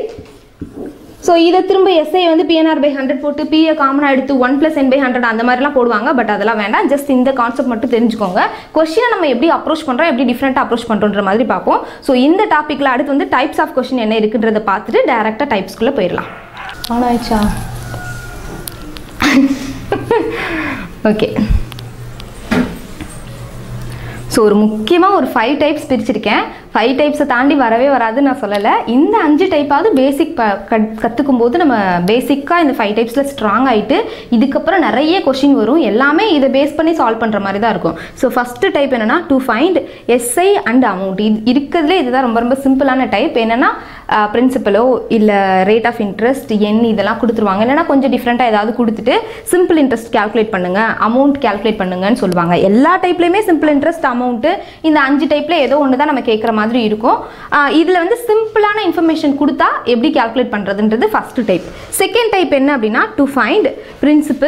so இதை திரும்ப எஸ்ஐ வந்து பிஎன்ஆர் பை ஹண்ட்ரட் போட்டு பிஏ காமனாக எடுத்து one plus N by hundred அந்த மாதிரிலாம் போடுவாங்க பட் அதெல்லாம் வேண்டாம் ஜஸ்ட் இந்த கான்செப்ட் மட்டும் தெரிஞ்சுக்கோங்க கொஸ்டினை நம்ம எப்படி அப்ரோச் பண்ணுறோம் எப்படி டிஃப்ரெண்ட்டாக அப்ரோச் பண்ணுறோன்ற மாதிரி பார்ப்போம் ஸோ இந்த டாப்பிக்கில் அடுத்து வந்து டைப்ஸ் ஆஃப் கொஸ்டின் என்ன இருக்குன்றதை பார்த்துட்டு டேரெக்டாக டைப்ஸ்குள்ளே போயிடலாம் ஆன் ஆயிடுச்சா ஓகே ஸோ ஒரு முக்கியமாக ஒரு ஃபைவ் டைப்ஸ் பிரிச்சிருக்கேன் ஃபைவ் டைப்ஸை தாண்டி வரவே வராதுன்னு நான் சொல்லலை இந்த அஞ்சு டைப்பாவது பேசிக் ப கற்றுக்கும் போது நம்ம பேசிக்காக இந்த ஃபைவ் டைப்ஸில் ஸ்ட்ராங் ஆகிட்டு இதுக்கப்புறம் நிறைய கொஷின் வரும் எல்லாமே இதை பேஸ் பண்ணி சால்வ் பண்ணுற மாதிரி தான் இருக்கும் ஸோ ஃபஸ்ட்டு டைப் என்னென்னா to find SI and amount இது இருக்கிறதுலே இதுதான் ரொம்ப ரொம்ப சிம்பிளான டைப் என்னென்னா பிரின்சிபலோ இல்லை ரேட் ஆஃப் இன்ட்ரெஸ்ட் எண் இதெல்லாம் கொடுத்துருவாங்க இல்லைனா கொஞ்சம் டிஃப்ரெண்ட்டாக ஏதாவது கொடுத்துட்டு சிம்பிள் இன்ட்ரெஸ்ட் கேல்குலேட் பண்ணுங்கள் அமௌண்ட் கேல்குலேட் பண்ணுங்கன்னு சொல்லுவாங்க எல்லா டைப்லேயுமே சிம்பிள் இன்ட்ரெஸ்ட் அமௌண்ட்டு இந்த அஞ்சு டைப்பில் ஏதோ ஒன்று தான் நம்ம கேட்குற மாதிரி இருக்கும் இதில் வந்து சிம்பிளான இன்ஃபர்மேஷன் கொடுத்தா எப்படி கேல்குலேட் பண்ணுறதுன்றது ஃபஸ்ட்டு டைப் செகண்ட் டைப் என்ன அப்படின்னா to find principal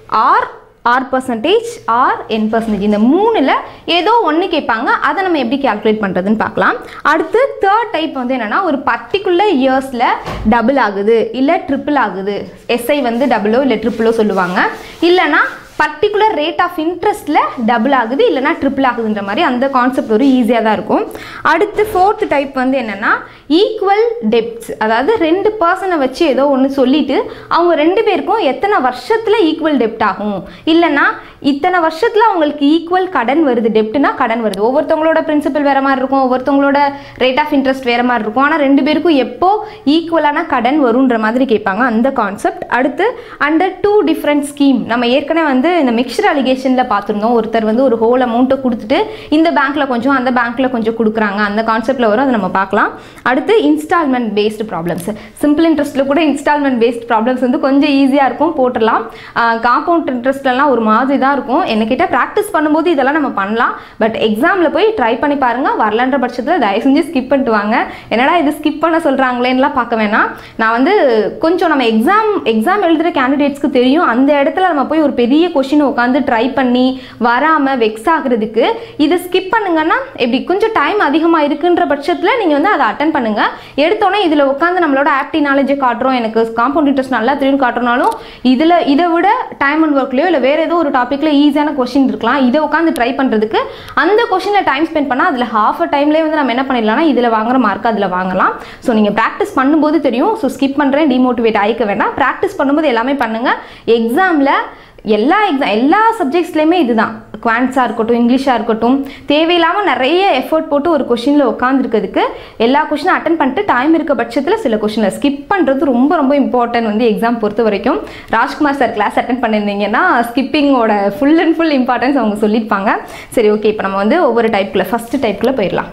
R R percentage R N percentage இந்த மூணில் ஏதோ ஒன்று கேட்பாங்க அதை நம்ம எப்படி கால்குலேட் பண்ணுறதுன்னு பார்க்கலாம் அடுத்து தேர்ட் டைப் வந்து என்னென்னா ஒரு பர்டிகுலர் இயர்ஸில் டபுள் ஆகுது இல்லை ட்ரிபிள் ஆகுது எஸ்ஐ வந்து டபுளோ இல்லை ட்ரிபிளோ சொல்லுவாங்க இல்லைனா பர்டிகுலர் ரேட் ஆஃப் இன்ட்ரெஸ்ட்டில் டபுள் ஆகுது இல்லைனா ட்ரிபிள் ஆகுதுன்ற மாதிரி அந்த கான்செப்ட் ஒரு ஈஸியாக தான் இருக்கும் அடுத்து ஃபோர்த் டைப் வந்து என்னென்னா ஈக்குவல் டெப்ட்ஸ் அதாவது ரெண்டு பர்சனை வச்சு ஏதோ ஒன்று சொல்லிட்டு அவங்க ரெண்டு பேருக்கும் எத்தனை வருஷத்தில் ஈக்குவல் டெப்ட் ஆகும் இல்லைனா இத்தனை வருஷத்தில் அவங்களுக்கு ஈக்குவல் கடன் வருது டெப்ட்னா கடன் வருது ஒவ்வொருத்தவங்களோட பிரின்சிபல் வேறு மாதிரி இருக்கும் ஒவ்வொருத்தவங்களோட ரேட் ஆஃப் இன்ட்ரெஸ்ட் வேறு மாதிரி இருக்கும் ஆனால் ரெண்டு பேருக்கும் எப்போ ஈக்குவலான கடன் வருன்ற மாதிரி கேட்பாங்க அந்த கான்செப்ட் அடுத்து அண்டர் டூ டிஃப்ரெண்ட் ஸ்கீம் நம்ம ஏற்கனவே வந்து இந்த மிக்சர் அலிகேஷனில் பார்த்துருந்தோம் ஒருத்தர் வந்து ஒரு ஹோல் அமௌண்ட்டை கொடுத்துட்டு இந்த பேங்க்கில் கொஞ்சம் அந்த பேங்க்கில் கொஞ்சம் கொடுக்குறாங்க அந்த கான்செப்டில் வரும் அதை நம்ம பார்க்கலாம் அடுத்து இன்ஸ்டால்மெண்ட் பேஸ்டு ப்ராப்ளம்ஸ் சிம்பிள் இன்ட்ரெஸ்ட்டில் கூட இன்ஸ்டால்மெண்ட் பேஸ்ட் ப்ராப்ளம்ஸ் வந்து கொஞ்சம் ஈஸியாக இருக்கும் போட்டுடலாம் காம்பவுண்ட் இன்ட்ரெஸ்ட்லலாம் ஒரு மாதிரி தான் இருக்கும் என்கிட்ட ப்ராக்டிஸ் பண்ணும்போது இதெல்லாம் நம்ம பண்ணலாம் பட் எக்ஸாமில் போய் ட்ரை பண்ணி பாருங்கள் வரலன்ற பட்சத்தில் தயவு செஞ்சு ஸ்கிப் பண்ணிட்டு வாங்க என்னடா இது ஸ்கிப் பண்ண சொல்கிறாங்களேன்னுலாம் பார்க்க வேணாம் நான் வந்து கொஞ்சம் நம்ம எக்ஸாம் எக்ஸாம் எழுதுகிற கேண்டிடேட்ஸ்க்கு தெரியும் அந்த இடத்துல நம்ம போய் ஒரு பெரிய கொஷினை உட்காந்து ட்ரை பண்ணி வராமல் வெக்ஸ் ஆகுறதுக்கு இதை ஸ்கிப் பண்ணுங்கன்னா எப்படி கொஞ்சம் டைம் அதிகமாக இருக்குன்ற பட்சத்தில் நீங்கள் வந்து அதை அட்டன் பண்ணுங்கள் எடுத்தோன்னே இதில் உட்காந்து நம்மளோட ஆப்டி நாலேஜை காட்டுறோம் எனக்கு காம்பவுண்ட் இன்ட்ரெஸ்ட் நல்லா தெரியும் காட்டுறனாலும் இதில் இதை விட டைம் அண்ட் ஒர்க்லையோ இல்லை வேறு ஏதோ ஒரு டாப்பிக்கில் ஈஸியான கொஷின் இருக்கலாம் இதை உட்காந்து ட்ரை பண்ணுறதுக்கு அந்த கொஷினில் டைம் ஸ்பெண்ட் பண்ணால் அதில் ஹாஃப் அ டைம்லேயே வந்து நம்ம என்ன பண்ணிடலாம்னா இதில் வாங்குற மார்க் அதில் வாங்கலாம் ஸோ நீங்கள் ப்ராக்டிஸ் பண்ணும்போது தெரியும் ஸோ ஸ்கிப் பண்ணுறேன் டிமோட்டிவேட் ஆகிக்க வேண்டாம் ப்ராக்டிஸ் பண்ணும்போது எல்லாமே பண்ணுங்கள் எக்ஸாமில் எல்லா எக்ஸாம் எல்லா சப்ஜெக்ட்ஸ்லேயுமே இதுதான் குவான்ஸாக இருக்கட்டும் இங்கிலீஷாக இருக்கட்டும் தேவையில்லாமல் நிறைய எஃபர்ட் போட்டு ஒரு கொஷினில் உட்காந்துருக்கிறதுக்கு எல்லா கொஷினும் அட்டன் பண்ணிட்டு டைம் இருக்க பட்சத்தில் சில கொஷினில் ஸ்கிப் பண்ணுறது ரொம்ப ரொம்ப இம்பார்ட்டன்ட் வந்து எக்ஸாம் பொறுத்த வரைக்கும் ராஜ்குமார் சார் கிளாஸ் அட்டன் பண்ணியிருந்தீங்கன்னா ஸ்கிப்பிங்கோட ஃபுல் அண்ட் ஃபுல் இம்பார்ட்டன்ஸ் அவங்க சொல்லியிருப்பாங்க சரி ஓகே இப்போ நம்ம வந்து ஒவ்வொரு டைப்புக்குள்ள ஃபஸ்ட்டு டைப்புக்குள்ளே போயிடலாம்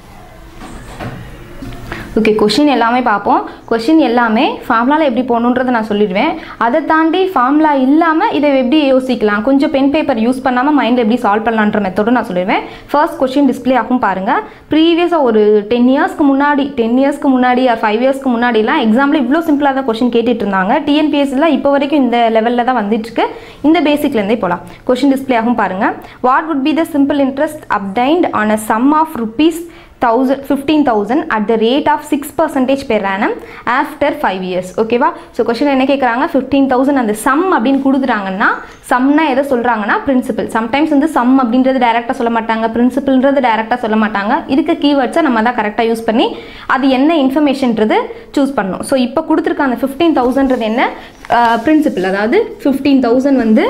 ஓகே கொஷின் எல்லாமே பார்ப்போம் கொஷின் எல்லாமே ஃபார்முலாவில் எப்படி போகணுன்றதை நான் சொல்லிடுவேன் அதை தாண்டி ஃபார்முலா இல்லாமல் இதை எப்படி யோசிக்கலாம் கொஞ்சம் பென் பேப்பர் யூஸ் பண்ணாமல் மைண்டில் எப்படி சால்வ் பண்ணலான்ற மெத்தடும் நான் சொல்லிடுவேன் ஃபர்ஸ்ட் கொஷின் டிஸ்பிளே ஆகும் பாருங்கள் ப்ரீவியஸாக ஒரு டென் இயர்ஸ்க்கு முன்னாடி டென் இயர்ஸ்க்கு முன்னாடி ஃபைவ் இயர்ஸ்க்கு முன்னாடிலாம் எக்ஸாமில் இவ்வளோ சிம்பிளாக தான் கொஷின் கேட்டுட்டு இருந்தாங்க டிஎன்பிஎஸ்சில் இப்போ வரைக்கும் இந்த லெவலில் தான் வந்துட்டுருக்கு இந்த பேசிக்லேருந்தே போகலாம் கொஷின் டிஸ்பிளே ஆகும் பாருங்கள் what would be the simple interest obtained on a sum of rupees thousand fifteen thousand at the rate of six percentage per annum after five years ஓகேவா ஸோ கொஸ்டின் என்ன கேட்குறாங்க ஃபிஃப்டீன் தௌசண்ட் அந்த some அப்படின்னு கொடுக்குறாங்கன்னா சம்னா எதை சொல்கிறாங்கன்னா principal sometimes வந்து some அப்படின்றது டேரெக்டாக சொல்ல மாட்டாங்க பிரின்சிபல்ன்றது டேரெக்டாக சொல்ல மாட்டாங்க இருக்க கீவேர்ட்ஸை நம்ம தான் கரெக்டாக யூஸ் பண்ணி அது என்ன இன்ஃபர்மேஷன்றது சூஸ் பண்ணணும் ஸோ இப்போ கொடுத்துருக்க அந்த ஃபிஃப்டீன் தௌசண்ட்றது என்ன பிரின்சிபல் அதாவது ஃபிஃப்டீன் தௌசண்ட் வந்து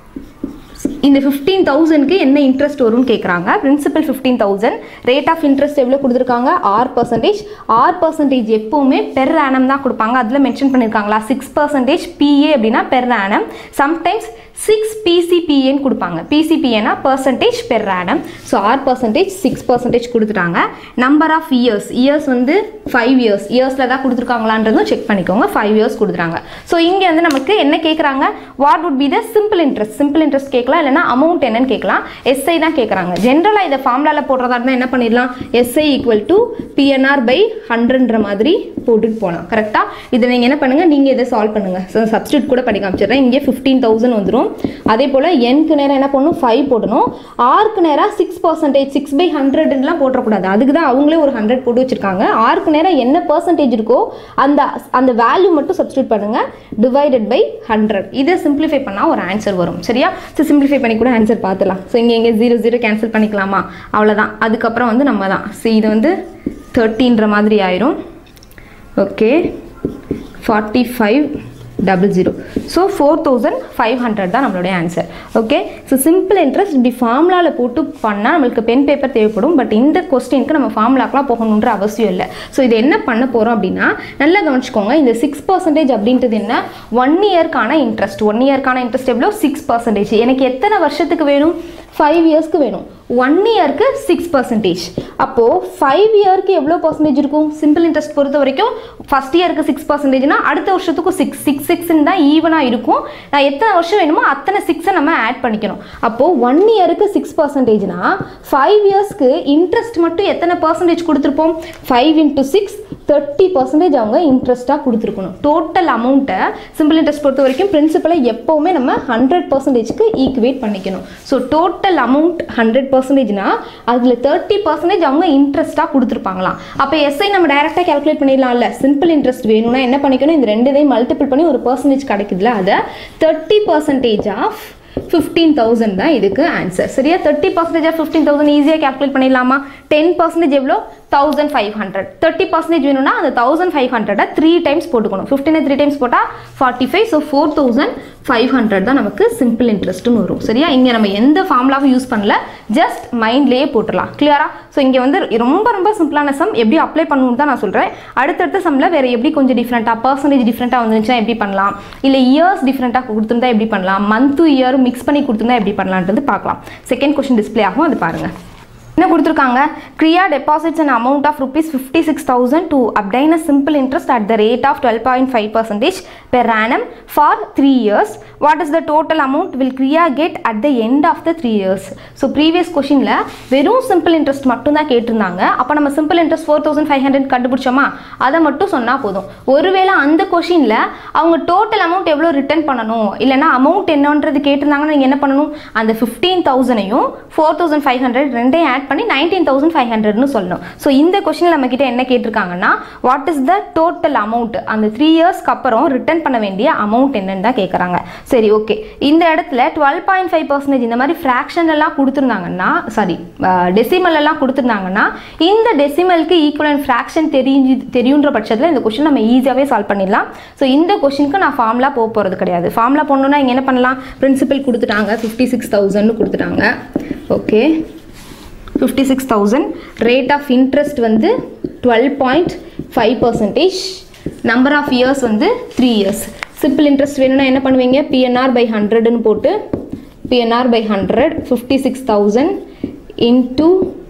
இந்த ஃபிஃப்டீன் தௌசண்ட்க்கு என்ன இன்ட்ரெஸ்ட் வரும்னு கேட்குறாங்க principal fifteen thousand rate of interest எவ்வளோ கொடுத்துருக்காங்க ஆர் பர்சன்டேஜ் ஆர் பர்சன்டேஜ் எப்போவுமே பெர் ஆனம் தான் கொடுப்பாங்க அதில் மென்ஷன் பண்ணியிருக்காங்களா சிக்ஸ் பர்சன்டேஜ் பிஏ அப்படின்னா பெர் ஆனம் சம்டைம்ஸ் சிக்ஸ் பிசிபிஏன்னு கொடுப்பாங்க பிசிபிஏனா percentage per annum so R percentage six percentage கொடுத்துட்டாங்க நம்பர் ஆஃப் இயர்ஸ் இயர்ஸ் வந்து ஃபைவ் இயர்ஸ் இயர்ஸில் தான் கொடுத்துருக்காங்களான்றதும் செக் பண்ணிக்கோங்க ஃபைவ் இயர்ஸ் கொடுத்துறாங்க ஸோ இங்கே வந்து நமக்கு என்ன கேட்குறாங்க what would be the simple interest simple interest கேட்கலாம் இல்லைனா அமௌண்ட் என்னன்னு கேட்கலாம் எஸ்ஐ தான் கேட்குறாங்க ஜென்ரலாக இதை ஃபார்முலாவில் போடுறதா இருந்தால் என்ன பண்ணிடலாம் SI equal to PNR by ஹண்ட்ரட்ன்ற மாதிரி போட்டுட்டு போகலாம் கரெக்டாக இதை நீங்கள் என்ன பண்ணுங்கள் நீங்கள் இதை சால்வ் பண்ணுங்கள் ஸோ சப்ஸ்டியூட் கூட பண்ணி காமிச்சிடுறேன் இங்கே ஃபிஃப்டீன் தௌசண்ட் வந்துடும் அதே போல் என்க்கு நேரம் என்ன பண்ணணும் ஃபைவ் போடணும் ஆர்க்கு நேராக சிக்ஸ் பர்சன்டேஜ் சிக்ஸ் பை ஹண்ட்ரட்லாம் போட்டக்கூடாது அதுக்கு தான் அவங்களே ஒரு ஹண்ட்ரட் போட்டு வச்சிருக்காங்க ஆர்க்கு நேரம் என்ன பர்சன்டேஜ் இருக்கோ அந்த அந்த வேல்யூ மட்டும் சப்ஸ்டியூட் பண்ணுங்கள் டிவைடட் பை ஹண்ட்ரட் இதை சிம்பிளிஃபை பண்ணால் ஒரு ஆன்சர் வரும் சரியா ஸோ சிம்பிளிஃபை பண்ணி கூட ஆன்சர் பார்த்துலாம் ஸோ இங்கே இங்கே ஜீரோ ஜீரோ கேன்சல் பண்ணிக்கலாமா அவ்வளோதான் அதுக்கப்புறம் வந்து நம்ம தான் ஸோ இது வந்து தேர்ட்டின்ற மாதிரி ஆயிரும் okay forty five double zero so four thousand five hundred தான் நம்மளுடைய answer okay so simple interest இப்படி ஃபார்முலாவில் போட்டு பண்ணால் நம்மளுக்கு பென் பேப்பர் தேவைப்படும் பட் இந்த கொஸ்டினுக்கு நம்ம ஃபார்முலாக்கெலாம் போகணுன்ற அவசியம் இல்லை ஸோ இது என்ன பண்ண போகிறோம் அப்படின்னா நல்லா கவனிச்சுக்கோங்க இந்த சிக்ஸ் பர்சன்டேஜ் அப்படின்றது என்ன ஒன் இயர்க்கான இன்ட்ரெஸ்ட் ஒன் இயர்க்கான இன்ட்ரெஸ்ட் எவ்வளோ சிக்ஸ் பர்சன்டேஜ் எனக்கு எத்தனை வருஷத்துக்கு வேணும் ஃபைவ் இயர்ஸ்க்கு வேணும் ஒன் இயர்க்கு சிக்ஸ் பர்சன்டேஜ் அப்போது ஃபைவ் இயர்க்கு எவ்வளோ பர்சன்டேஜ் இருக்கும் சிம்பிள் இன்ட்ரெஸ்ட் பொறுத்த வரைக்கும் ஃபஸ்ட் இயருக்கு சிக்ஸ் பர்சன்டேஜ்னா அடுத்த வருஷத்துக்கும் சிக்ஸ் சிக்ஸ் சிக்ஸ்ன்னு தான் ஈவனாக இருக்கும் நான் எத்தனை வருஷம் வேணுமோ அத்தனை சிக்ஸை நம்ம ஆட் பண்ணிக்கணும் அப்போது ஒன் இயருக்கு சிக்ஸ் பர்சன்டேஜ்னா ஃபைவ் இயர்ஸ்க்கு இன்ட்ரெஸ்ட் மட்டும் எத்தனை பர்சன்டேஜ் கொடுத்துருப்போம் five into six thirty percentage அவங்க இன்ட்ரெஸ்ட்டாக கொடுத்துருக்கணும் டோட்டல் அமௌண்ட்டை சிம்பிள் இன்ட்ரெஸ்ட் பொறுத்த வரைக்கும் பிரின்சிபலை எப்போவுமே நம்ம ஹண்ட்ரட் பர்சன்டேஜ்க்கு ஈக்குவேட் பண்ணிக்கணும் ஸோ டோட்டல் அமௌண்ட் ஹண்ட்ரட் பர்சன்டேஜ்னா அதில் தேர்ட்டி பர்சன்டேஜ் அவங்க இன்ட்ரெஸ்ட்டாக கொடுத்துருப்பாங்களாம் அப்போ எஸ்ஐ நம்ம டைரெக்டாக கேல்குலேட் பண்ணிடலாம்ல சிம்பிள் இன்ட்ரெஸ்ட் வேணும்னா என்ன பண்ணிக்கணும் இந்த ரெண்டு இதையும் மல்டிபிள் பண்ணி ஒரு பர்சன்டேஜ் கிடைக்குதுல அதை thirty percentage of fifteen thousand தான் இதுக்கு ஆன்சர் சரியா thirty percentage of fifteen thousand ஈஸியாக கேல்குலேட் பண்ணிடலாமா டென் பர்சன்டேஜ் எவ்வளோ thousand five hundred thirty percentage வேணும்னா அந்த தௌசண்ட் ஃபைவ் ஹண்ட்ரடை த்ரீ டைம்ஸ் போட்டுக்கணும் ஃபிஃப்டினை த்ரீ டைம்ஸ் போட்டால் forty five so four thousand five hundred தான் நமக்கு சிம்பிள் இன்ட்ரெஸ்ட்னு வரும் சரியா இங்கே நம்ம எந்த ஃபார்முலாவும் யூஸ் பண்ணல ஜஸ்ட் மைண்ட்லேயே போட்டுடலாம் கிளியரா ஸோ இங்கே வந்து ரொம்ப ரொம்ப சிம்பிளான சம் எப்படி அப்ளை பண்ணணும்னு தான் நான் சொல்கிறேன் அடுத்தடுத்த சம்மில் வேறு எப்படி கொஞ்சம் டிஃப்ரெண்ட்டாக பர்சன்டேஜ் டிஃப்ரெண்ட்டாக வந்துச்சுன்னா எப்படி பண்ணலாம் இல்லை இயர்ஸ் டிஃப்ரெண்ட்டாக கொடுத்துருந்தா எப்படி பண்ணலாம் மந்த் இயர் மிக்ஸ் பண்ணி கொடுத்துருந்தா எப்படி பண்ணலான்றது பார்க்கலாம் செகண்ட் கொஸ்டின் டிஸ்பிளே ஆகும் அது பாருங்கள் என்ன கொடுத்துருக்காங்க Kriya deposits an amount of rupees fifty six thousand to obtain a simple interest at the rate of twelve point five percentage per annum for three years what is the total amount will Kriya get at the end of the three years so previous கொஷினில் வெறும் simple interest மட்டும் தான் கேட்டிருந்தாங்க அப்போ நம்ம simple interest four thousand five hundred கண்டுபிடிச்சோமா அதை மட்டும் சொன்னால் போதும் ஒருவேளை அந்த கொஷினில் அவங்க டோட்டல் அமௌண்ட் எவ்வளோ ரிட்டர்ன் பண்ணணும் இல்லைனா அமௌண்ட் என்னன்றது கேட்டிருந்தாங்கன்னா நீங்கள் என்ன பண்ணணும் அந்த ஃபிஃப்டீன் தௌசண்டையும் ஃபோர் தௌசண்ட் ஃபைவ் ஹண்ட்ரட் ரெண்டையும் ஆட் பண்ணி நைன்டீன் தௌசண்ட் ஃபைவ் ஹண்ட்ரட்னு சொல்லணும் ஸோ இந்த கொஷினில் நம்ம கிட்ட என்ன கேட்டிருக்காங்கன்னா what is the total amount அந்த த்ரீ இயர்ஸ்க்கு அப்புறம் ரிட்டர்ன் பண்ண வேண்டிய அமௌண்ட் என்னன்னு தான் கேட்குறாங்க சரி ஓகே இந்த இடத்துல டுவெல் பாயிண்ட் ஃபைவ் பர்சன்டேஜ் இந்த மாதிரி ஃப்ராக்ஷன் எல்லாம் கொடுத்துருந்தாங்கன்னா சாரி டெசிமல் எல்லாம் கொடுத்துருந்தாங்கன்னா இந்த டெசிமலுக்கு ஈக்குவலன் ஃப்ராக்ஷன் தெரிஞ்சு தெரியுன்ற பட்சத்தில் இந்த கொஷின் நம்ம ஈஸியாகவே சால்வ் பண்ணிடலாம் ஸோ இந்த கொஷினுக்கு நான் ஃபார்முலா போக போகிறது கிடையாது ஃபார்முலா போடணுன்னா இங்கே என்ன பண்ணலாம் பிரின்சிபல் கொடுத்துட்டாங்க ஃபிஃப்டி சிக்ஸ் தௌசண்ட்னு கொடுத்துட்டாங்க okay fifty six thousand rate of interest வந்து twelve point five percentage number of years வந்து த்ரீ இயர்ஸ் சிம்பிள் இன்ட்ரெஸ்ட் வேணும்னா என்ன பண்ணுவீங்க பிஎன்ஆர் பை ஹண்ட்ரட்னு போட்டு PNR by hundred fifty six thousand into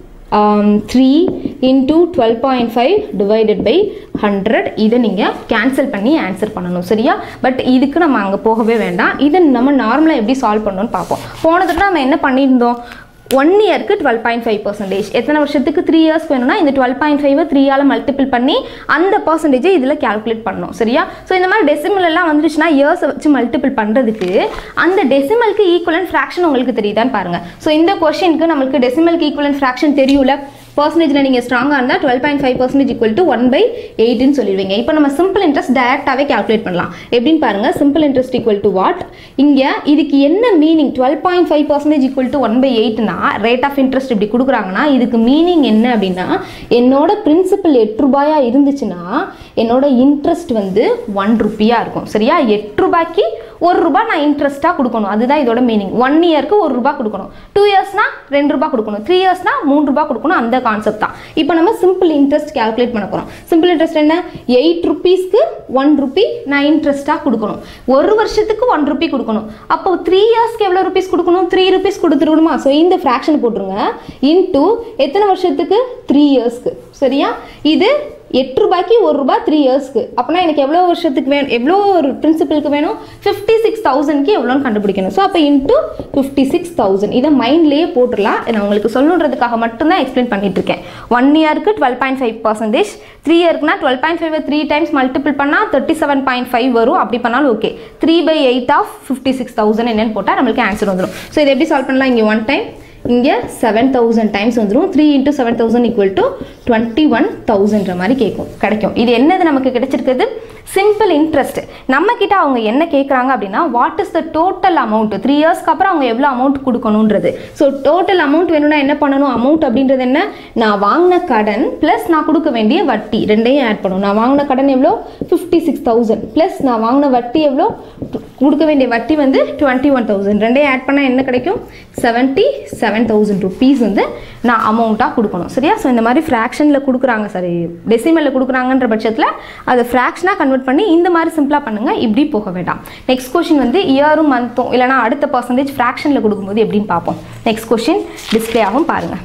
three into twelve point five divided by hundred இதை நீங்கள் cancel பண்ணி ஆன்சர் பண்ணணும் சரியா பட் இதுக்கு நம்ம அங்கே போகவே வேண்டாம் இதை நம்ம நார்மலாக எப்படி சால்வ் பண்ணணும்னு பார்ப்போம் போன தடவை நம்ம என்ன பண்ணியிருந்தோம் ஒன் இயருக்கு டுவெல் பாயிண்ட் ஃபைவ் பர்சன்டேஜ் எத்தனை வருஷத்துக்கு த்ரீ இயர்ஸ் வேணும்னா இந்த டுவெல் பாயிண்ட் ஃபைவ் த்ரீயால் மல்டிபிள் பண்ணி அந்த பர்சன்டேஜை இதில் கேல்குலேட் பண்ணணும் சரியா ஸோ இந்த மாதிரி டெசிமல் எல்லாம் வந்துருச்சுன்னா இயர்ஸை வச்சு மல்டிபிள் பண்ணுறதுக்கு அந்த டெசிமலுக்கு ஈக்குவலன் ஃப்ராக்ஷன் உங்களுக்கு தெரியுதான்னு பாருங்கள் ஸோ இந்த கொஷனுக்கு நம்மளுக்கு டெசிமலுக்கு ஈக்குவலன் ஃப்ராக்ஷன் தெரியும்ல பர்சன்டேஜில் நீங்கள் ஸ்ட்ராங்காக இருந்தால் twelve point five percentage equal to one by எயிட்னு சொல்லிடுவீங்க இப்போ நம்ம சிம்பிள் இன்ட்ரெஸ்ட் டேரெக்டாகவே கேல்குலேட் பண்ணலாம் எப்படின்னு பாருங்கள் simple interest equal to what இங்கே இதுக்கு என்ன meaning twelve point five percentage equal to one by எயிட்னா ரேட் ஆஃப் இன்ட்ரெஸ்ட் இப்படி கொடுக்குறாங்கன்னா இதுக்கு மீனிங் என்ன அப்படின்னா என்னோட பிரின்சிபல் எட்டு ரூபாயா இருந்துச்சுன்னா என்னோட இன்ட்ரெஸ்ட் வந்து ஒன் ருப்பியாக இருக்கும் சரியா எட்டு ரூபாய்க்கு ஒரு ரூபாய் நான் இன்ட்ரெஸ்ட்டாக கொடுக்கணும் அதுதான் இதோட மீனிங் ஒன் இயர்க்கு ஒரு ரூபாய் கொடுக்கணும் டூ இயர்ஸ்னா ரெண்டு ரூபாய் கொடுக்கணும் த்ரீ இயர்ஸ்னா மூணு ரூபாய் கொடுக்கணும் அந்த கான்செப்ட் தான் இப்போ நம்ம சிம்பிள் இன்ட்ரெஸ்ட் கால்குலேட் பண்ண போகிறோம் சிம்பிள் இன்ட்ரெஸ்ட் என்ன எயிட் ருபீஸ்க்கு ஒன் ருபி நான் இன்ட்ரெஸ்ட்டாக கொடுக்கணும் ஒரு வருஷத்துக்கு ஒன் ருபி கொடுக்கணும் அப்போ த்ரீ இயர்ஸ்க்கு எவ்வளோ ருபீஸ் கொடுக்கணும் த்ரீ ருபீஸ் கொடுத்துருக்கணுமா ஸோ இந்த ஃப்ராக்ஷன் போட்டுருங்க இன்டூ எத்தனை வருஷத்துக்கு த்ரீ இயர்ஸ்க்கு சரியா இது எட்டு ரூபாய்க்கு ஒரு ரூபாய் த்ரீ இயர்ஸ்க்கு அப்போனா எனக்கு எவ்வளோ வருஷத்துக்கு வேணும் எவ்வளோ ஒரு பிரின்சிபலுக்கு வேணும் ஃபிஃப்டி சிக்ஸ் தௌசண்ட்க்கு எவ்வளோன்னு கண்டுபிடிக்கணும் ஸோ அப்போ இன்ட்டு ஃபிஃப்டி சிக்ஸ் தௌசண்ட் இதை மைண்ட்லேயே போட்டுடலாம் நான் உங்களுக்கு சொல்லணுன்றதுக்காக மட்டும்தான் எக்ஸ்பிளைன் பண்ணிட்டு இருக்கேன் ஒன் இயருக்கு twelve point five percentage three இயர்க்குனா twelve point five three times multiple பண்ணால் தேர்ட்டி செவன் பாயிண்ட் ஃபைவ் வரும் அப்படி பண்ணாலும் okay three by eight of fifty six thousand என்னன்னு போட்டால் நம்மளுக்கு ஆன்சர் வந்துடும் ஸோ இதை எப்படி சால்வ் பண்ணலாம் இங்கே ஒன் டைம் இங்கே செவன் தௌசண்ட் டைம்ஸ் வந்துடும் three into seven thousand equal to twenty one தௌசண்ட்ற மாதிரி கேட்கும் கிடைக்கும் இது என்னது நமக்கு கிடைச்சிருக்குது சிம்பிள் இன்ட்ரெஸ்ட் நம்ம கிட்ட அவங்க என்ன கேட்குறாங்க அப்படின்னா what is the total amount three இயர்ஸ்க்கு அப்புறம் அவங்க எவ்வளோ அமௌண்ட் கொடுக்கணுன்றது ஸோ டோட்டல் அமௌண்ட் வேணும்னா என்ன பண்ணணும் அமௌண்ட் அப்படின்றது என்ன நான் வாங்கின கடன் ப்ளஸ் நான் கொடுக்க வேண்டிய வட்டி ரெண்டையும் ஆட் பண்ணணும் நான் வாங்கின கடன் எவ்வளோ ஃபிஃப்டி சிக்ஸ் தௌசண்ட் ப்ளஸ் நான் வாங்கின வட்டி எவ்வளோ கொடுக்க வேண்டிய வட்டி வந்து டுவெண்ட்டி ஒன் தௌசண்ட் ரெண்டையும் ஆட் பண்ணால் என்ன கிடைக்கும் செவன்ட்டி செவன் தௌசண்ட் ருபீஸ் வந்து நான் அமௌண்ட்டாக கொடுக்கணும் சரியா ஸோ இந்த மாதிரி ஃப்ராக்ஷனில் கொடுக்குறாங்க சரி டெசிமலில் கொடுக்குறாங்கன்ற பட்சத்தில் அதை ஃப்ராக்ஷனாக கன்வெர்ட் பண்ணி இந்த மாதிரி சிம்பிளாக பண்ணுங்கள் இப்படி போக வேண்டாம் நெக்ஸ்ட் கொஷின் வந்து இயரும் மந்த்தும் இல்லைனா அடுத்த பர்சன்டேஜ் ஃப்ராக்ஷனில் கொடுக்கும்போது எப்படின்னு பார்ப்போம் நெக்ஸ்ட் கொஷின் டிஸ்பிளே ஆகும் பாருங்கள்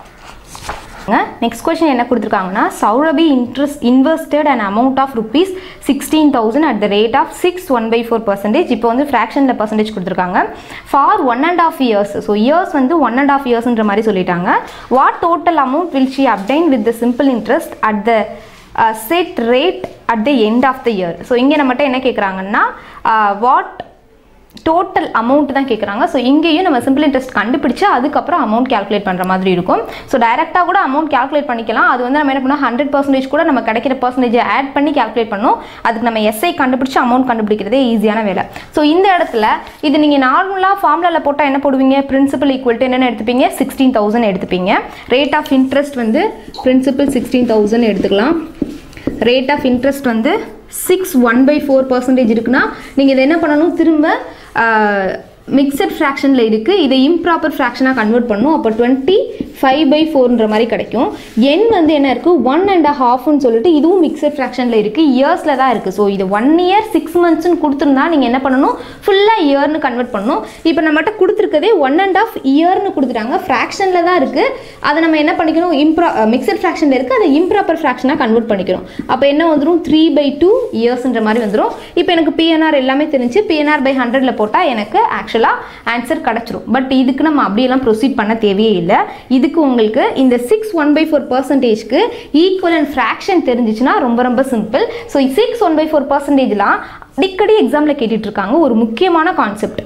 நெக்ஸ்ட் கொஸ்டின் என்ன கொடுத்துருக்காங்கன்னா Saurabhi interest invested and amount of rupees sixteen thousand at the rate of six one by four percentage இப்போ வந்து ஃப்ராக்ஷனில் பர்சன்டேஜ் கொடுத்துருக்காங்க for one and half years so years வந்து ஒன் அண்ட் ஆஃப் இயர்ஸ்ன்ற மாதிரி சொல்லிட்டாங்க what total amount will she obtain with the simple interest at the set rate at the end of the year so இங்கே நம்மகிட்ட என்ன கேட்குறாங்கன்னா what total amount தான் கேட்குறாங்க ஸோ இங்கேயும் நம்ம சிம்பிள் இன்ட்ரெஸ்ட் கண்டுபிடிச்சு அதுக்கப்புறம் அமௌண்ட் கேல்குலேட் பண்ணுற மாதிரி இருக்கும் ஸோ டைரெக்டாக கூட அமௌண்ட் கேல்குலேட் பண்ணிக்கலாம் அது வந்து நம்ம என்ன பண்ணோம் ஹண்ட்ரட் பர்சன்டேஜ் கூட நம்ம கிடைக்கிற பர்சன்டேஜ் ஆட் பண்ணி கேல்குலேட் பண்ணோம் அதுக்கு நம்ம எஸ்ஐ கண்டுபிடிச்சு அமௌண்ட் கண்டுபிடிக்கிறதே ஈஸியான வேலை ஸோ இந்த இடத்துல இது நீங்கள் நார்மலாக ஃபார்முலாவில் போட்டால் என்ன போடுவீங்க பிரின்சிபல் ஈக்குவல் டு என்னென்ன எடுத்துப்பீங்க சிக்ஸ்டீன் தௌசண்ட் எடுத்துப்பீங்க ரேட் ஆஃப் இன்ட்ரெஸ்ட் வந்து பிரின்சிபல் சிக்ஸ்டீன் தௌசண்ட் எடுத்துக்கலாம் ரேட் ஆஃப் இன்ட்ரெஸ்ட் வந்து six one by four percentage இருக்குன்னா நீங்கள் இதை என்ன பண்ணணும் திரும்ப மிக்சட் ஃப்ராக்ஷனில் இருக்குது இதை இம்ப்ராப்பர் ஃப்ராக்ஷனாக கன்வெர்ட் பண்ணும் அப்போ டுவெண்ட்டி ஃபைவ் பை ஃபோர்ன்ற மாதிரி கிடைக்கும் என் வந்து என்ன இருக்குது ஒன் அண்ட் ஹாஃப்னு சொல்லிட்டு இதுவும் மிக்சட் ஃப்ராக்ஷனில் இருக்குது இயர்ஸில் தான் இருக்குது ஸோ இது ஒன் இயர் சிக்ஸ் மந்த்ஸ்னு கொடுத்துருந்தா நீங்கள் என்ன பண்ணணும் ஃபுல்லாக இயர்னு கன்வெர்ட் பண்ணணும் இப்போ நம்மகிட்ட கொடுத்துருக்கதே ஒன் அண்ட் ஆஃப் இயர்னு கொடுத்துட்டாங்க ஃப்ராக்ஷனில் தான் இருக்குது அதை நம்ம என்ன பண்ணிக்கணும் இம்ப்ரா மிக்சட் ஃப்ராக்ஷனில் இருக்குது அதை இம்ப்ராப்பர் ஃப்ராக்ஷனாக கன்வெர்ட் பண்ணிக்கணும் அப்போ என்ன வந்துடும் த்ரீ பை டூ இயர்ஸ்ன்ற மாதிரி வந்துடும் இப்போ எனக்கு பிஎன்ஆர் எல்லாமே தெரிஞ்சு பிஎன்ஆர் பை ஹண்ட்ரட்ல போட்டால் எனக்கு ஆக்சுவலாக ஆன்சர் கிடச்சிரும் பட் இதுக்கு நம்ம அப்படியெல்லாம் ப்ரொசீட் பண்ண தேவையே இல்லை இதுக்கு உங்களுக்கு இந்த சிக்ஸ் ஒன் பை ஃபோர் பர்சன்டேஜ்க்கு ஈக்குவல் அண்ட் ஃப்ராக்ஷன் தெரிஞ்சிச்சுன்னா ரொம்ப ரொம்ப simple so six one by four பர்சன்டேஜ்லாம் அடிக்கடி எக்ஸாமில் கேட்டுட்டு இருக்காங்க ஒரு முக்கியமான concept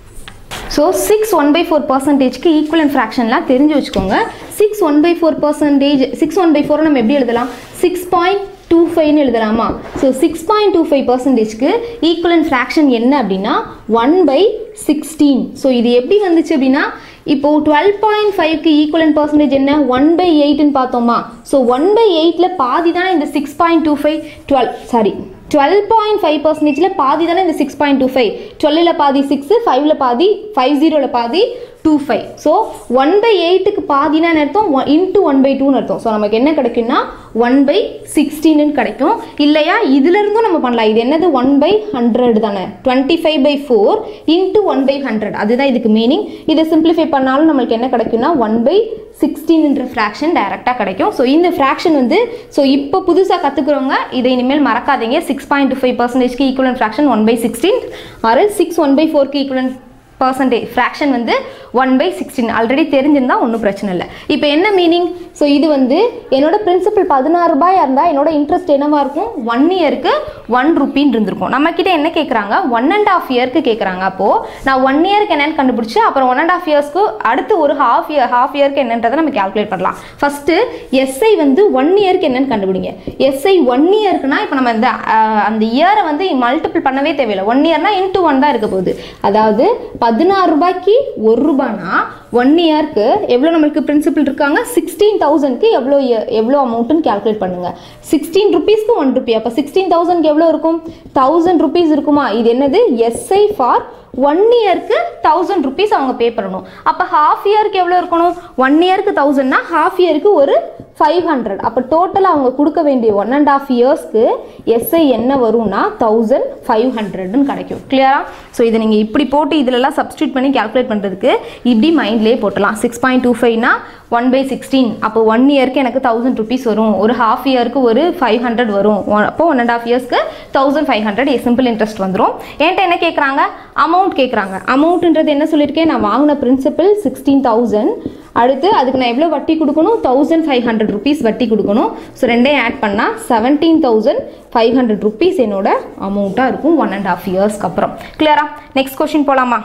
so six one by four பர்சன்டேஜ்க்கு ஈக்குவல் அண்ட் ஃப்ராக்ஷன்லாம் தெரிஞ்சு வச்சுக்கோங்க six one by four percentage six one by four நம்ம எப்படி எழுதலாம் சிக்ஸ் பாயிண்ட் டூ ஃபைவ்னு எழுதலாமா so six point two five பர்சன்டேஜ்க்கு ஈக்குவல் அண்ட் ஃப்ராக்ஷன் என்ன அப்படின்னா ஒன் பை சிக்ஸ்டீன் ஸோ இது எப்படி வந்துச்சு அப்படின்னா இப்போ டுவெல் பாயிண்ட் ஃபைவ்க்கு ஈக்குவலன் பர்சன்டேஜ் என்ன ஒன் பை எயிட்னு பார்த்தோமா ஸோ ஒன் பை எயிட்டில் பாதி தானே இந்த six point two five twelve sorry twelve point five பர்சன்டேஜில் பாதி தானே இந்த சிக்ஸ் பாயிண்ட் டூ ஃபைவ் டுவெல்லில் பாதி சிக்ஸு ஃபைவ்ல பாதி ஃபைவ் ஜீரோவில் பாதி two five so one by எயிட்டுக்கு பாதினா அர்த்தம் இன்ட்டு ஒன் பை டூன்னு அர்த்தம் ஸோ நமக்கு என்ன கிடைக்கும்னா ஒன் பை சிக்ஸ்டீன்னு கிடைக்கும் இல்லையா இதுலேருந்தும் நம்ம பண்ணலாம் இது என்னது ஒன் பை ஹண்ட்ரட் தானே twenty five by four into one by hundred அதுதான் இதுக்கு மீனிங் இதை சிம்பிளிஃபை பண்ணாலும் நம்மளுக்கு என்ன கிடைக்கும்னா ஒன் பை சிக்ஸ்டீன்ன்ற ஃப்ராக்ஷன் டைரெக்டாக கிடைக்கும் ஸோ இந்த ஃப்ராக்ஷன் வந்து ஸோ இப்போ புதுசாக கற்றுக்குறவங்க இதை இனிமேல் மறக்காதீங்க சிக்ஸ் பாயிண்ட் டூ ஃபைவ் பர்சன்டேஜ்க்கு equivalent fraction one by sixteen or six one by ஃபோர்க்கு ஈக்குவலன் பர்சன்டேஜ் ஃப்ராக்ஷன் வந்து ஒன் பை சிக்ஸ்டீன் ஆல்ரெடி தெரிஞ்சிருந்தா ஒன்றும் பிரச்சனை இல்லை இப்போ என்ன மீனிங் ஸோ இது வந்து என்னோட பிரின்சிபல் பதினாறு ரூபாய் இருந்தால் என்னோட இன்ட்ரெஸ்ட் என்னவா இருக்கும் ஒன் இயருக்கு ஒன் ருப்பின்னு இருந்திருக்கும் நம்ம கிட்ட என்ன கேட்குறாங்க ஒன் அண்ட் ஆஃப் இயர்க்கு கேட்குறாங்க அப்போது நான் ஒன் இயருக்கு என்னன்னு கண்டுபிடிச்சி அப்புறம் ஒன் அண்ட் ஆஃப் இயர்ஸ்க்கு அடுத்து ஒரு ஹாஃப் இயர் ஹாஃப் இயர்க்கு என்னன்றதை நம்ம கால்குலேட் பண்ணலாம் ஃபஸ்ட்டு எஸ்ஐ வந்து ஒன் இயருக்கு என்னன்னு கண்டுபிடிங்க எஸ்ஐ ஒன் இயர்க்குனா இப்போ நம்ம இந்த அஹ், அந்த இயரை வந்து மல்டிபிள் பண்ணவே தேவையில்லை ஒன் இயர்னா இன்ட்டு ஒன் தான் இருக்க போகுது அதாவது பதினாறு ரூபாய்க்கு ஒரு ரூபானா ஒன் இயர்க்கு எவ்வளோ நம்மளுக்கு பிரின்சிபல் இருக்காங்க சிக்ஸ்டீன் தௌசண்ட்க்கு எவ்வளோ year- எவ்வளோ அமௌண்ட்டுன்னு கால்குலேட் பண்ணுங்க சிக்ஸ்டீன் ருபீஸ்க்கு ஒன் ருபி அப்போ சிக்ஸ்டீன் தௌசண்ட்க்கு எவ்வளோ இருக்கும் தௌசண்ட் ருபீஸ் இருக்குமா இது என்னது எஸ்ஐ ஃபார் ஒன் இயர்க்கு தௌசண்ட் ருபீஸ் அவங்க பே பண்ணணும் அப்போ ஹாஃப் இயருக்கு எவ்வளோ இருக்கணும் ஒன் இயருக்கு தௌசண்ட்னா ஹாஃப் இயருக்கு ஒரு ஃபைவ் ஹண்ட்ரட் அப்போ டோட்டலாக அவங்க கொடுக்க வேண்டிய ஒன் அண்ட் ஆஃப் இயர்ஸ்க்கு எஸ்ஐ என்ன வரும்னா தௌசண்ட் ஃபைவ் ஹண்ட்ரட்னு கிடைக்கும் கிளியரா ஸோ இதை நீங்கள் இப்படி போட்டு இதிலெல்லாம் சப்ஸ்டியூட் பண்ணி கால்குலேட் பண்ணுறதுக்கு இப்படி மைண்ட்லேயே போட்டலாம் சிக்ஸ் பாயிண்ட் டூ ஃபைவ்னா ஒன் பை சிக்ஸ்டீன் அப்போ ஒன் இயருக்கு எனக்கு தௌசண்ட் ருபீஸ் வரும் ஒரு ஹாஃப் இயருக்கு ஒரு ஃபைவ் ஹண்ட்ரட் வரும் ஒ- அப்போ ஒன் அண்ட் ஆஃப் இயர்ஸ்க்கு thousand five hundred simple interest வந்துடும் என்கிட்ட என்ன கேட்குறாங்க அமௌண்ட் கேட்குறாங்க அமௌண்ட்ன்றது என்ன சொல்லியிருக்கேன் நான் வாங்கின பிரின்சிபல் சிக்ஸ்டீன் தௌசண்ட் அடுத்து அதுக்கு நான் எவ்வளோ வட்டி கொடுக்கணும் தௌசண்ட் ஃபைவ் ஹண்ட்ரட் ருபீஸ் வட்டி கொடுக்கணும் ஸோ ரெண்டையும் ஆட் பண்ணால் seventeen thousand five hundred rupees என்னோட அமௌண்ட்டாக இருக்கும் ஒன் அண்ட் ஆஃப் இயர்ஸ்க்கு அப்புறம் கிளியரா நெக்ஸ்ட் கொஷின் போகலாமா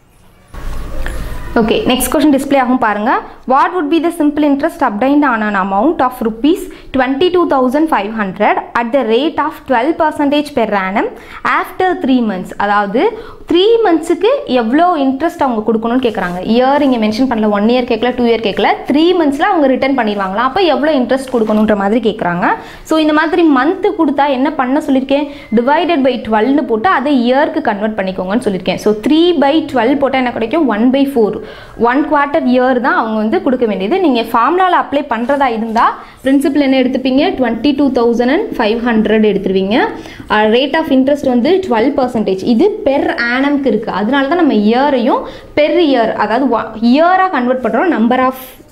ஓகே நெக்ஸ்ட் கொஸ்டின் டிஸ்ப்ளே ஆகும் பாருங்க what would be the simple interest obtained on an amount of rupees 22500 at the rate of 12 percentage per annum after 3 months அதாவது த்ரீ மந்த்ஸுக்கு எவ்வளோ interest அவங்க கொடுக்கணும்னு கேட்குறாங்க இயர் இங்கே மென்ஷன் பண்ணல ஒன் இயர் கேட்கல டூ இயர் கேட்கல த்ரீ மந்த்ஸில் அவங்க ரிட்டர்ன் பண்ணிடுவாங்களா அப்போ எவ்வளோ இன்ட்ரெஸ்ட் கொடுக்கணுன்ற மாதிரி கேட்குறாங்க ஸோ இந்த மாதிரி மந்த்து கொடுத்தா என்ன பண்ண சொல்லியிருக்கேன் டிவைடட் பை டுவெல்னு போட்டு அதை இயர்க்கு கன்வெர்ட் பண்ணிக்கோங்கன்னு சொல்லியிருக்கேன் ஸோ த்ரீ பை டுவெல் போட்டால் என்ன கிடைக்கும் one by four one quarter year தான் அவங்க வந்து கொடுக்க வேண்டியது நீங்கள் ஃபார்முலாவில் அப்ளை பண்ணுறதா இருந்தால் பிரின்சிபல் என்ன எடுத்துப்பீங்க twenty two thousand and five hundred எடுத்துருவீங்க ரேட் ஆஃப் இன்ட்ரெஸ்ட் வந்து டுவெல் பர்சன்டேஜ் இது பெர் ஆனம்க்கு இருக்குது அதனால தான் நம்ம இயரையும் பெர் இயர் அதாவது இயராக கன்வெர்ட் பண்ணுறோம் நம்பர் ஆஃப்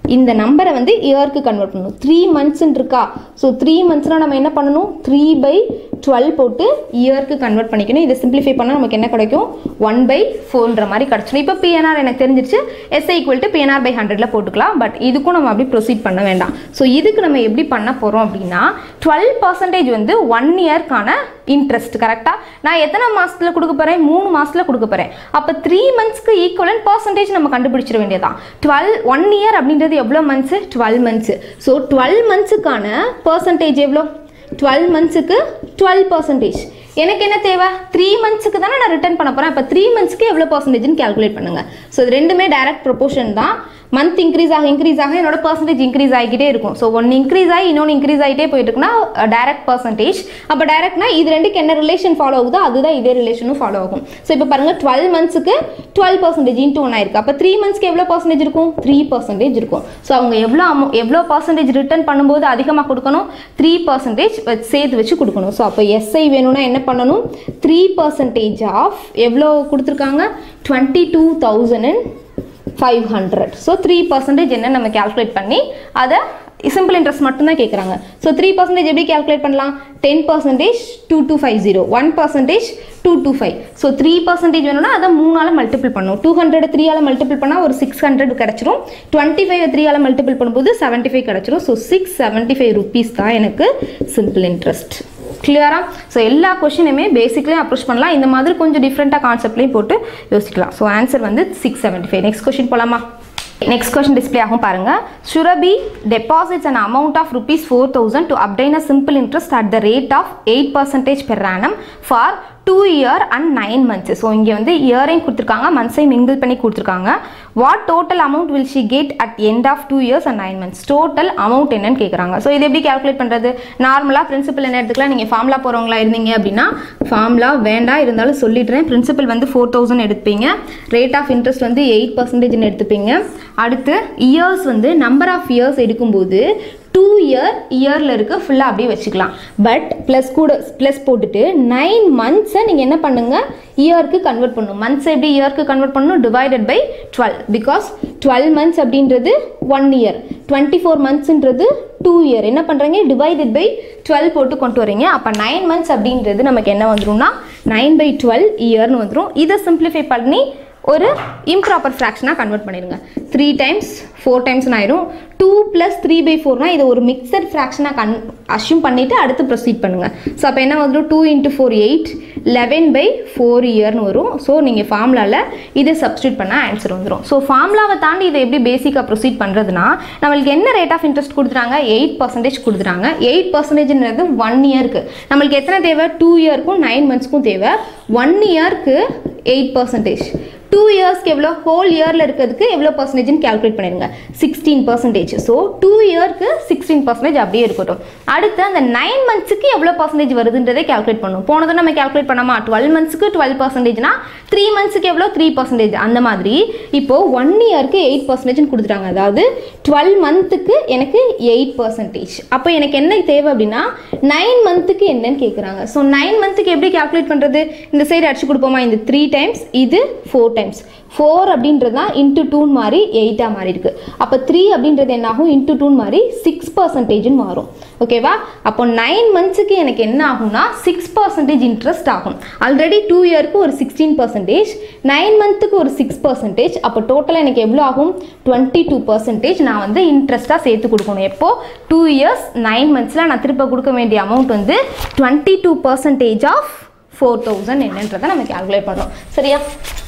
இந்த நம்பரை வந்து இயருக்கு கன்வெர்ட் பண்ணணும் த்ரீ மந்த்ஸ்ன்னு இருக்கா ஸோ த்ரீ மந்த்ஸ்னால் நம்ம என்ன பண்ணணும் த்ரீ பை டுவெல் போட்டு இயருக்கு கன்வெர்ட் பண்ணிக்கணும் இதை சிம்பிளிஃபை பண்ணால் நமக்கு என்ன கிடைக்கும் ஒன் பை ஃபோர்ன்ற மாதிரி கிடச்சிடும் இப்போ பிஎன்ஆர் எனக்கு தெரிஞ்சிருச்சு SI equal to PNR by ஹண்ட்ரடில் போட்டுக்கலாம் பட் இதுக்கும் நம்ம அப்படி ப்ரொசீட் பண்ண வேண்டாம் ஸோ இதுக்கு நம்ம எப்படி பண்ண போகிறோம் அப்படின்னா டுவெல் பர்சன்டேஜ் வந்து ஒன் இயர்க்கான இன்ட்ரெஸ்ட் கரெக்டாக நான் எத்தனை மாதத்தில் கொடுக்க போகிறேன் மூணு மாதத்தில் கொடுக்க போகிறேன் அப்போ த்ரீ மந்த்ஸ்க்கு ஈக்குவலன் பர்சன்டேஜ் நம்ம கண்டுபிடிச்சிட வேண்டியதான் டுவெல் ஒன் இயர் அப்படின்றது எவ்வளோ months twelve months so twelve மந்த்ஸுக்கான பர்சன்டேஜ் எவ்வளோ டுவெல் மந்த்ஸுக்கு டுவெல் பர்சன்டேஜ் எனக்கு என்ன தேவை த்ரீ மந்த்ஸுக்கு தானே நான் ரிட்டர்ன் பண்ண போகிறேன் அப்போ த்ரீ மந்த்ஸ்க்கு எவ்வளோ பர்சன்டேஜ்னு கேல்குலேட் பண்ணுங்கள் ஸோ இது ரெண்டுமே டைரக்ட் ப்ரொபோஷன் தான் மந்த் இன்க்ரீஸ் ஆக இன்க்ரீஸ் ஆக என்னோட பர்சன்டேஜ் இன்க்ரீஸ் ஆகிக்கிட்டே இருக்கும் ஸோ ஒன்று இன்க்ரீஸ் ஆகி இன்னொன்று இன்க்ரீஸ் ஆகிட்டே போயிட்டு இருக்குன்னா டைரக்ட் பர்சன்டேஜ் அப்போ டைரக்ட்னா இது ரெண்டுக்கு என்ன ரிலேஷன் ஃபாலோ ஆகுதோ அதுதான் இதே ரிலேஷனும் ஃபாலோ ஆகும் ஸோ இப்போ பாருங்கள் டுவெல் மந்த்ஸுக்கு டுவெல் பர்சன்டேஜ் இன்ட்டு ஒன் ஆயிருக்கு அப்போ த்ரீ மந்த்ஸ்க்கு எவ்வளோ பர்சன்டேஜ் இருக்கும் த்ரீ பர்சன்டேஜ் இருக்கும் ஸோ அவங்க எவ்வளோ அமௌ எவ்வளோ பர்சன்டேஜ் ரிட்டர்ன் பண்ணும்போது அதிகமாக கொடுக்கணும் த்ரீ பர்சன்டேஜ் சேர்த்து வச்சு கொடுக்கணும் ஸோ அப்போ எஸ்ஐ வேணும்னா என்ன பண்ணணும் த்ரீ பர்சன்டேஜ் ஆஃப் எவ்வளோ கொடுத்துருக்காங்க twenty two thousand and five hundred so three percentage என்ன நம்ம கேல்குலேட் பண்ணி அதை சிம்பிள் இன்ட்ரெஸ்ட் மட்டும்தான் கேட்குறாங்க ஸோ த்ரீ பர்சன்டேஜ் எப்படி கேல்குலேட் பண்ணலாம் ten percentage two two five zero one percentage two two five so three percentage வேணும்னா அதை மூணால் மல்டிபிள் பண்ணும் டூ ஹண்ட்ரட் த்ரீயால் மல்டிபிள் பண்ணால் ஒரு சிக்ஸ் ஹண்ட்ரட் கிடச்சிரும் டுவெண்ட்டி ஃபைவ் த்ரீயால் மல்டிபிள் பண்ணும்போது செவன்ட்டி ஃபைவ் கிடச்சிரும் so six seventy five rupees தான் எனக்கு சிம்பிள் இன்ட்ரெஸ்ட் கிளியரா ஸோ எல்லா கொஷினுமே பேசிக்லேயும் அப்ரோச் பண்ணலாம் இந்த மாதிரி கொஞ்சம் டிஃப்ரெண்ட்டாக கான்செப்ட்லையும் போட்டு யோசிக்கலாம் ஸோ ஆன்சர் வந்து six seventy five next question போகலாமா நெக்ஸ்ட் கொஸ்டின் டிஸ்பிளே ஆகும் பாருங்க Surabhi deposits an amount of rupees four thousand to obtain a simple interest at the rate of eight percentage per annum for two year and nine months so இங்கே வந்து இயரையும் கொடுத்துருக்காங்க மந்த்ஸையும் mingle பண்ணி கொடுத்துருக்காங்க what total amount will she get at end of two years and nine months total amount என்னன்னு கேட்குறாங்க so இது எப்படி கேல்குலேட் பண்ணுறது நார்மலாக பிரின்சிபல் என்ன எடுத்துக்கலாம் நீங்கள் ஃபார்முலா போகிறவங்களா இருந்தீங்க அப்படின்னா ஃபார்முலா வேண்டாம் இருந்தாலும் சொல்லிடுறேன் பிரின்சிபல் வந்து ஃபோர் தௌசண்ட் எடுப்பீங்க ரேட் ஆஃப் இன்ட்ரெஸ்ட் வந்து எயிட் பர்சன்டேஜ்னு எடுத்துப்பீங்க அடுத்து இயர்ஸ் வந்து நம்பர் ஆஃப் இயர்ஸ் எடுக்கும்போது டூ இயர் இயரில் இருக்க ஃபுல்லாக அப்படியே வச்சுக்கலாம் பட் ப்ளஸ் கூட ப்ளஸ் போட்டுட்டு நைன் மந்த்ஸை நீங்கள் என்ன பண்ணுங்கள் இயருக்கு கன்வெர்ட் பண்ணணும் மந்த்ஸ் எப்படி இயருக்கு கன்வெர்ட் பண்ணணும் divided by twelve because twelve months அப்படின்றது ஒன் இயர் டுவெண்ட்டி ஃபோர் மந்த்ஸ்ன்றது டூ இயர் என்ன பண்ணுறீங்க டிவைடட் பை டுவெல் போட்டு கொண்டு வரீங்க அப்போ நைன் மந்த்ஸ் அப்படின்றது நமக்கு என்ன வந்துரும்னா நைன் பை டுவெல் இயர்னு வந்துடும் இதை சிம்பிளிஃபை பண்ணி ஒரு இம்ப்ராப்பர் ஃப்ராக்ஷனாக கன்வெர்ட் பண்ணிடுங்க த்ரீ டைம்ஸ் ஃபோர் டைம்ஸ்னு ஆயிரும் டூ ப்ளஸ் த்ரீ பை ஃபோர்னால் இதை ஒரு மிக்சட் ஃப்ராக்ஷனாக கன் அஷ்யூம் பண்ணிவிட்டு அடுத்து ப்ரொசீட் பண்ணுங்கள் ஸோ அப்போ என்ன வந்துடும் two into four eight eleven by four இயர்னு வரும் ஸோ நீங்கள் ஃபார்முலாவில் இதை சப்ஸ்டியூட் பண்ணால் ஆன்சர் வந்துடும் ஸோ ஃபார்முலாவை தாண்டி இதை எப்படி பேசிக்காக ப்ரொசீட் பண்ணுறதுனா நம்மளுக்கு என்ன ரேட் ஆஃப் இன்ட்ரெஸ்ட் கொடுத்துறாங்க எயிட் பர்சன்டேஜ் கொடுத்துறாங்க எயிட் பர்சன்டேஜ்ன்றது ஒன் இயருக்கு நம்மளுக்கு எத்தனை தேவை டூ இயர்க்கும் நைன் மந்த்ஸ்க்கும் தேவை ஒன் இயர்க்கு எயிட் பர்சன்டேஜ் டூ இயர்ஸ்க்கு எவ்வளோ ஹோல் இயரில் இருக்கிறதுக்கு எவ்வளோ பர்சன்டேஜ்னு கேல்குலேட் பண்ணிடுங்க சிக்ஸ்டீன் பர்சன்டேஜ் ஸோ டூ இயர்க்கு சிக்ஸ்டீன் பர்சன்டேஜ் அப்படியே இருக்கட்டும் அடுத்து அந்த நைன் மந்த்ஸுக்கு எவ்வளோ பர்சன்டேஜ் வருதுன்றதே கேல்குலேட் பண்ணும் போனதை நம்ம கேல்குலேட் பண்ணாமா டுவெல் மந்த்ஸ்க்கு டுவெல் பர்சன்டேஜ்னா த்ரீ மந்த்ஸுக்கு எவ்வளோ த்ரீ பர்சன்டேஜ் அந்த மாதிரி இப்போது ஒன் இயர்க்கு எயிட் பர்சன்டேஜ்னு கொடுத்துட்டாங்க அதாவது டுவெல் மந்த்துக்கு எனக்கு எயிட் பர்சன்டேஜ் அப்போ எனக்கு என்ன தேவை அப்படின்னா நைன் மந்த்துக்கு என்னன்னு கேட்குறாங்க ஸோ நைன் மந்த்துக்கு எப்படி கேல்குலேட் பண்ணுறது இந்த சைடு அடிச்சு கொடுப்போமா இந்த த்ரீ டைம்ஸ் இது ஃபோர் டைம்ஸ் ஃபோர் அப்படின்றது தான் இன்ட்டு டூன் மாதிரி எயிட்டாக மாறி இருக்கு அப்போ த்ரீ அப்படின்றது என்ன ஆகும் இன்ட்டு டூன் மாதிரி சிக்ஸ் பர்சன்டேஜ்னு மாறும் ஓகேவா அப்போ நைன் மந்த்ஸுக்கு எனக்கு என்ன ஆகும்னா சிக்ஸ் பர்சன்டேஜ் இன்ட்ரெஸ்ட் ஆகும் ஆல்ரெடி டூ இயருக்கு ஒரு சிக்ஸ்டீன் பர்சன்டேஜ் நைன் மந்த்துக்கு ஒரு சிக்ஸ் பர்சன்டேஜ் அப்போ டோட்டலாக எனக்கு எவ்வளோ ஆகும் டுவெண்ட்டி டூ பர்சன்டேஜ் நான் வந்து இன்ட்ரெஸ்ட்டாக சேர்த்து கொடுக்கணும் எப்போ டூ இயர்ஸ் நைன் மந்த்ஸில் நான் திரும்ப கொடுக்க வேண்டிய அமௌண்ட் வந்து twenty two percentage of four thousand என்னன்றதை நம்ம கேல்குலேட் பண்ணுறோம் சரியா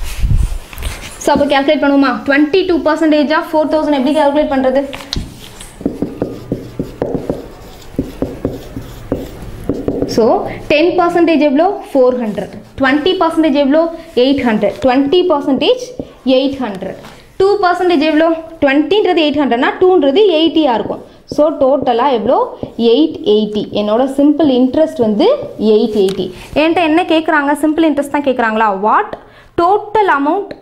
ஸோ அப்போ கேல்குலேட் பண்ணுவோமா twenty two percentage of four thousand எப்படி கேல்குலேட் பண்ணுறது ஸோ டென் பர்சன்டேஜ் எவ்வளோ ஃபோர் ஹண்ட்ரட் டுவெண்ட்டி பர்சன்டேஜ் எவ்வளோ eight hundred twenty percentage eight hundred two percentage எவ்வளோ டுவெண்ட்டின்றது எயிட் ஹண்ட்ரட்னா டூன்றது எயிட்டியாக இருக்கும் ஸோ டோட்டலாக எவ்வளோ எயிட் எயிட்டி என்னோட சிம்பிள் இன்ட்ரெஸ்ட் வந்து எயிட் எயிட்டி என்கிட்ட என்ன கேட்குறாங்க சிம்பிள் இன்ட்ரெஸ்ட் தான் கேட்குறாங்களா வாட் டோட்டல் அமௌண்ட்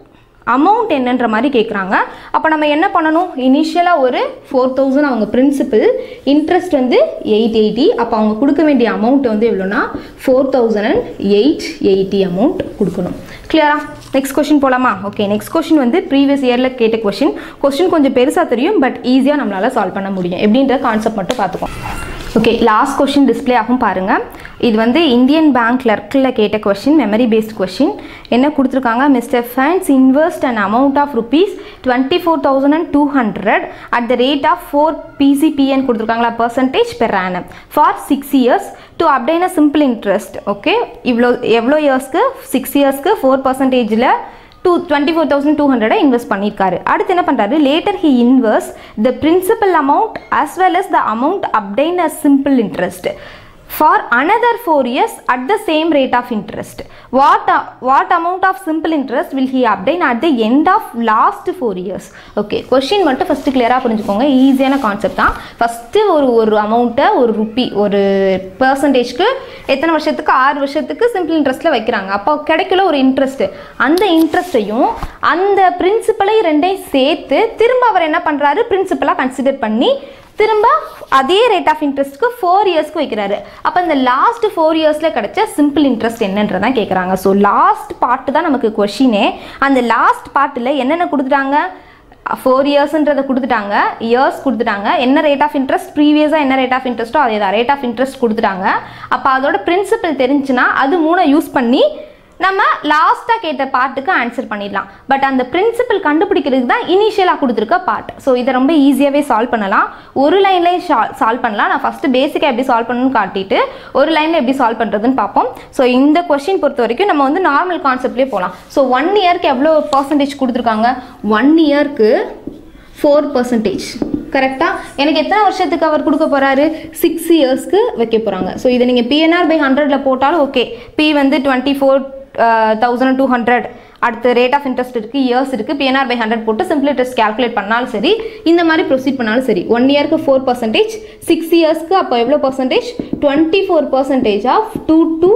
அமௌண்ட் என்னன்ற மாதிரி கேட்குறாங்க அப்போ நம்ம என்ன பண்ணணும் இனிஷியலாக ஒரு ஃபோர் தௌசண்ட் அவங்க பிரின்சிபல் இன்ட்ரெஸ்ட் வந்து எயிட் எயிட்டி அப்போ அவங்க கொடுக்க வேண்டிய அமௌண்ட் வந்து எவ்வளோனா four thousand and eight eighty amount கொடுக்கணும் கிளியரா நெக்ஸ்ட் கொஷின் போலாமா ஓகே நெக்ஸ்ட் கொஷின் வந்து ப்ரீவியஸ் இயரில் கேட்ட கொஷின் கொஷின் கொஞ்சம் பெருசாக தெரியும் பட் ஈஸியாக நம்மளால் சால்வ் பண்ண முடியும் எப்படின்ற கான்செப்ட் மட்டும் பார்த்துக்கோம் ஓகே லாஸ்ட் கொஷின் டிஸ்ப்ளே ஆகும் பாருங்கள் இது வந்து இந்தியன் பேங்க் கிளர்க்கில் கேட்ட கொஷின் மெமரி பேஸ்ட் கொஷின் என்ன கொடுத்துருக்காங்க mister Fans invest and amount of rupees twenty four thousand and two hundred at the rate of four பிசிபிஎன் கொடுத்துருக்காங்களா percentage per annum for six years to obtain a simple interest okay இவ்வளோ எவ்வளோ இயர்ஸ்க்கு six இயர்ஸ்க்கு four பர்சன்டேஜில் two twenty four thousand two ஹண்ட்ரடை invest பண்ணியிருக்காரு அடுத்து என்ன பண்ணுறாரு later he invest the principal amount as well as the amount obtained as simple interest for another four years at the same rate of interest. What, uh, what amount of simple interest will he obtain at the end of last four years? Okay question மட்டும் first கிளியராக புரிஞ்சுக்கோங்க ஈஸியான concept தான் first ஒரு ஒரு அமௌண்ட்டை ஒரு rupee ஒரு பர்சன்டேஜ்க்கு எத்தனை வருஷத்துக்கு ஆறு வருஷத்துக்கு சிம்பிள் இன்ட்ரெஸ்ட்டில் வைக்கிறாங்க அப்போ கிடைக்கல ஒரு இன்ட்ரெஸ்ட் அந்த இன்ட்ரெஸ்ட்டையும் அந்த பிரின்சிபலையும் ரெண்டையும் சேர்த்து திரும்ப அவர் என்ன பண்ணுறாரு பிரின்சிபலாக கன்சிடர் பண்ணி திரும்ப அதே ரேட் ஆஃப் இன்ட்ரெஸ்ட்க்கு ஃபோர் இயர்ஸ்க்கு வைக்கிறாரு அப்போ இந்த லாஸ்ட் ஃபோர் இயர்ஸில் கிடைச்ச சிம்பிள் இன்ட்ரெஸ்ட் என்னன்றதான் கேட்குறாங்க ஸோ லாஸ்ட் பார்ட்டு தான் நமக்கு கொஷினே அந்த லாஸ்ட் பார்ட்டில் என்னென்ன கொடுத்துட்டாங்க ஃபோர் இயர்ஸ்ன்றதை கொடுத்துட்டாங்க இயர்ஸ் கொடுத்துட்டாங்க என்ன ரேட் ஆஃப் இன்ட்ரெஸ்ட் ப்ரீவியஸாக என்ன ரேட் ஆஃப் இன்ட்ரெஸ்ட்டோ அதே தான் ரேட் ஆஃப் இன்ட்ரெஸ்ட் கொடுத்துட்டாங்க அப்போ அதோட பிரின்சிபல் தெரிஞ்சுன்னா அது மூணை யூஸ் பண்ணி நம்ம லாஸ்ட்டாக கேட்ட பார்ட்டுக்கு ஆன்சர் பண்ணிடலாம் பட் அந்த பிரின்சிபல் கண்டுபிடிக்கிறதுக்கு தான் இனிஷியலாக கொடுத்துருக்க பார்ட் ஸோ இதை ரொம்ப ஈஸியாகவே சால்வ் பண்ணலாம் ஒரு லைன்லேயே சால்வ் பண்ணலாம் நான் ஃபஸ்ட்டு பேசிக்காக எப்படி சால்வ் பண்ணணும்னு காட்டிட்டு ஒரு லைனில் எப்படி சால்வ் பண்ணுறதுன்னு பார்ப்போம் ஸோ இந்த கொஷின் பொறுத்த வரைக்கும் நம்ம வந்து நார்மல் கான்செப்ட்லேயே போகலாம் ஸோ ஒன் இயர்க்கு எவ்வளோ பர்சன்டேஜ் கொடுத்துருக்காங்க ஒன் இயர்க்கு ஃபோர் பர்சன்டேஜ் கரெக்டாக எனக்கு எத்தனை வருஷத்துக்கு அவர் கொடுக்க போகிறாரு சிக்ஸ் இயர்ஸ்க்கு வைக்க போகிறாங்க ஸோ இதை நீங்கள் பிஎன்ஆர் பை ஹண்ட்ரடில் போட்டாலும் ஓகே பி வந்து twenty four thousand two hundred அடுத்து ரேட் ஆஃப் இன்ட்ரெஸ்ட் இருக்குது இயர்ஸ் இருக்குது பிஎன்ஆர் பை ஹண்ட்ரட் போட்டு சிம்பிள் இன்ட்ரெஸ்ட் கேல்குலேட் பண்ணாலும் சரி இந்த மாதிரி ப்ரொசீட் பண்ணாலும் சரி ஒன் இயர்க்கு ஃபோர் பர்சன்டேஜ் சிக்ஸ் இயர்ஸ்க்கு அப்போ எவ்வளோ percentage twenty four percentage of two two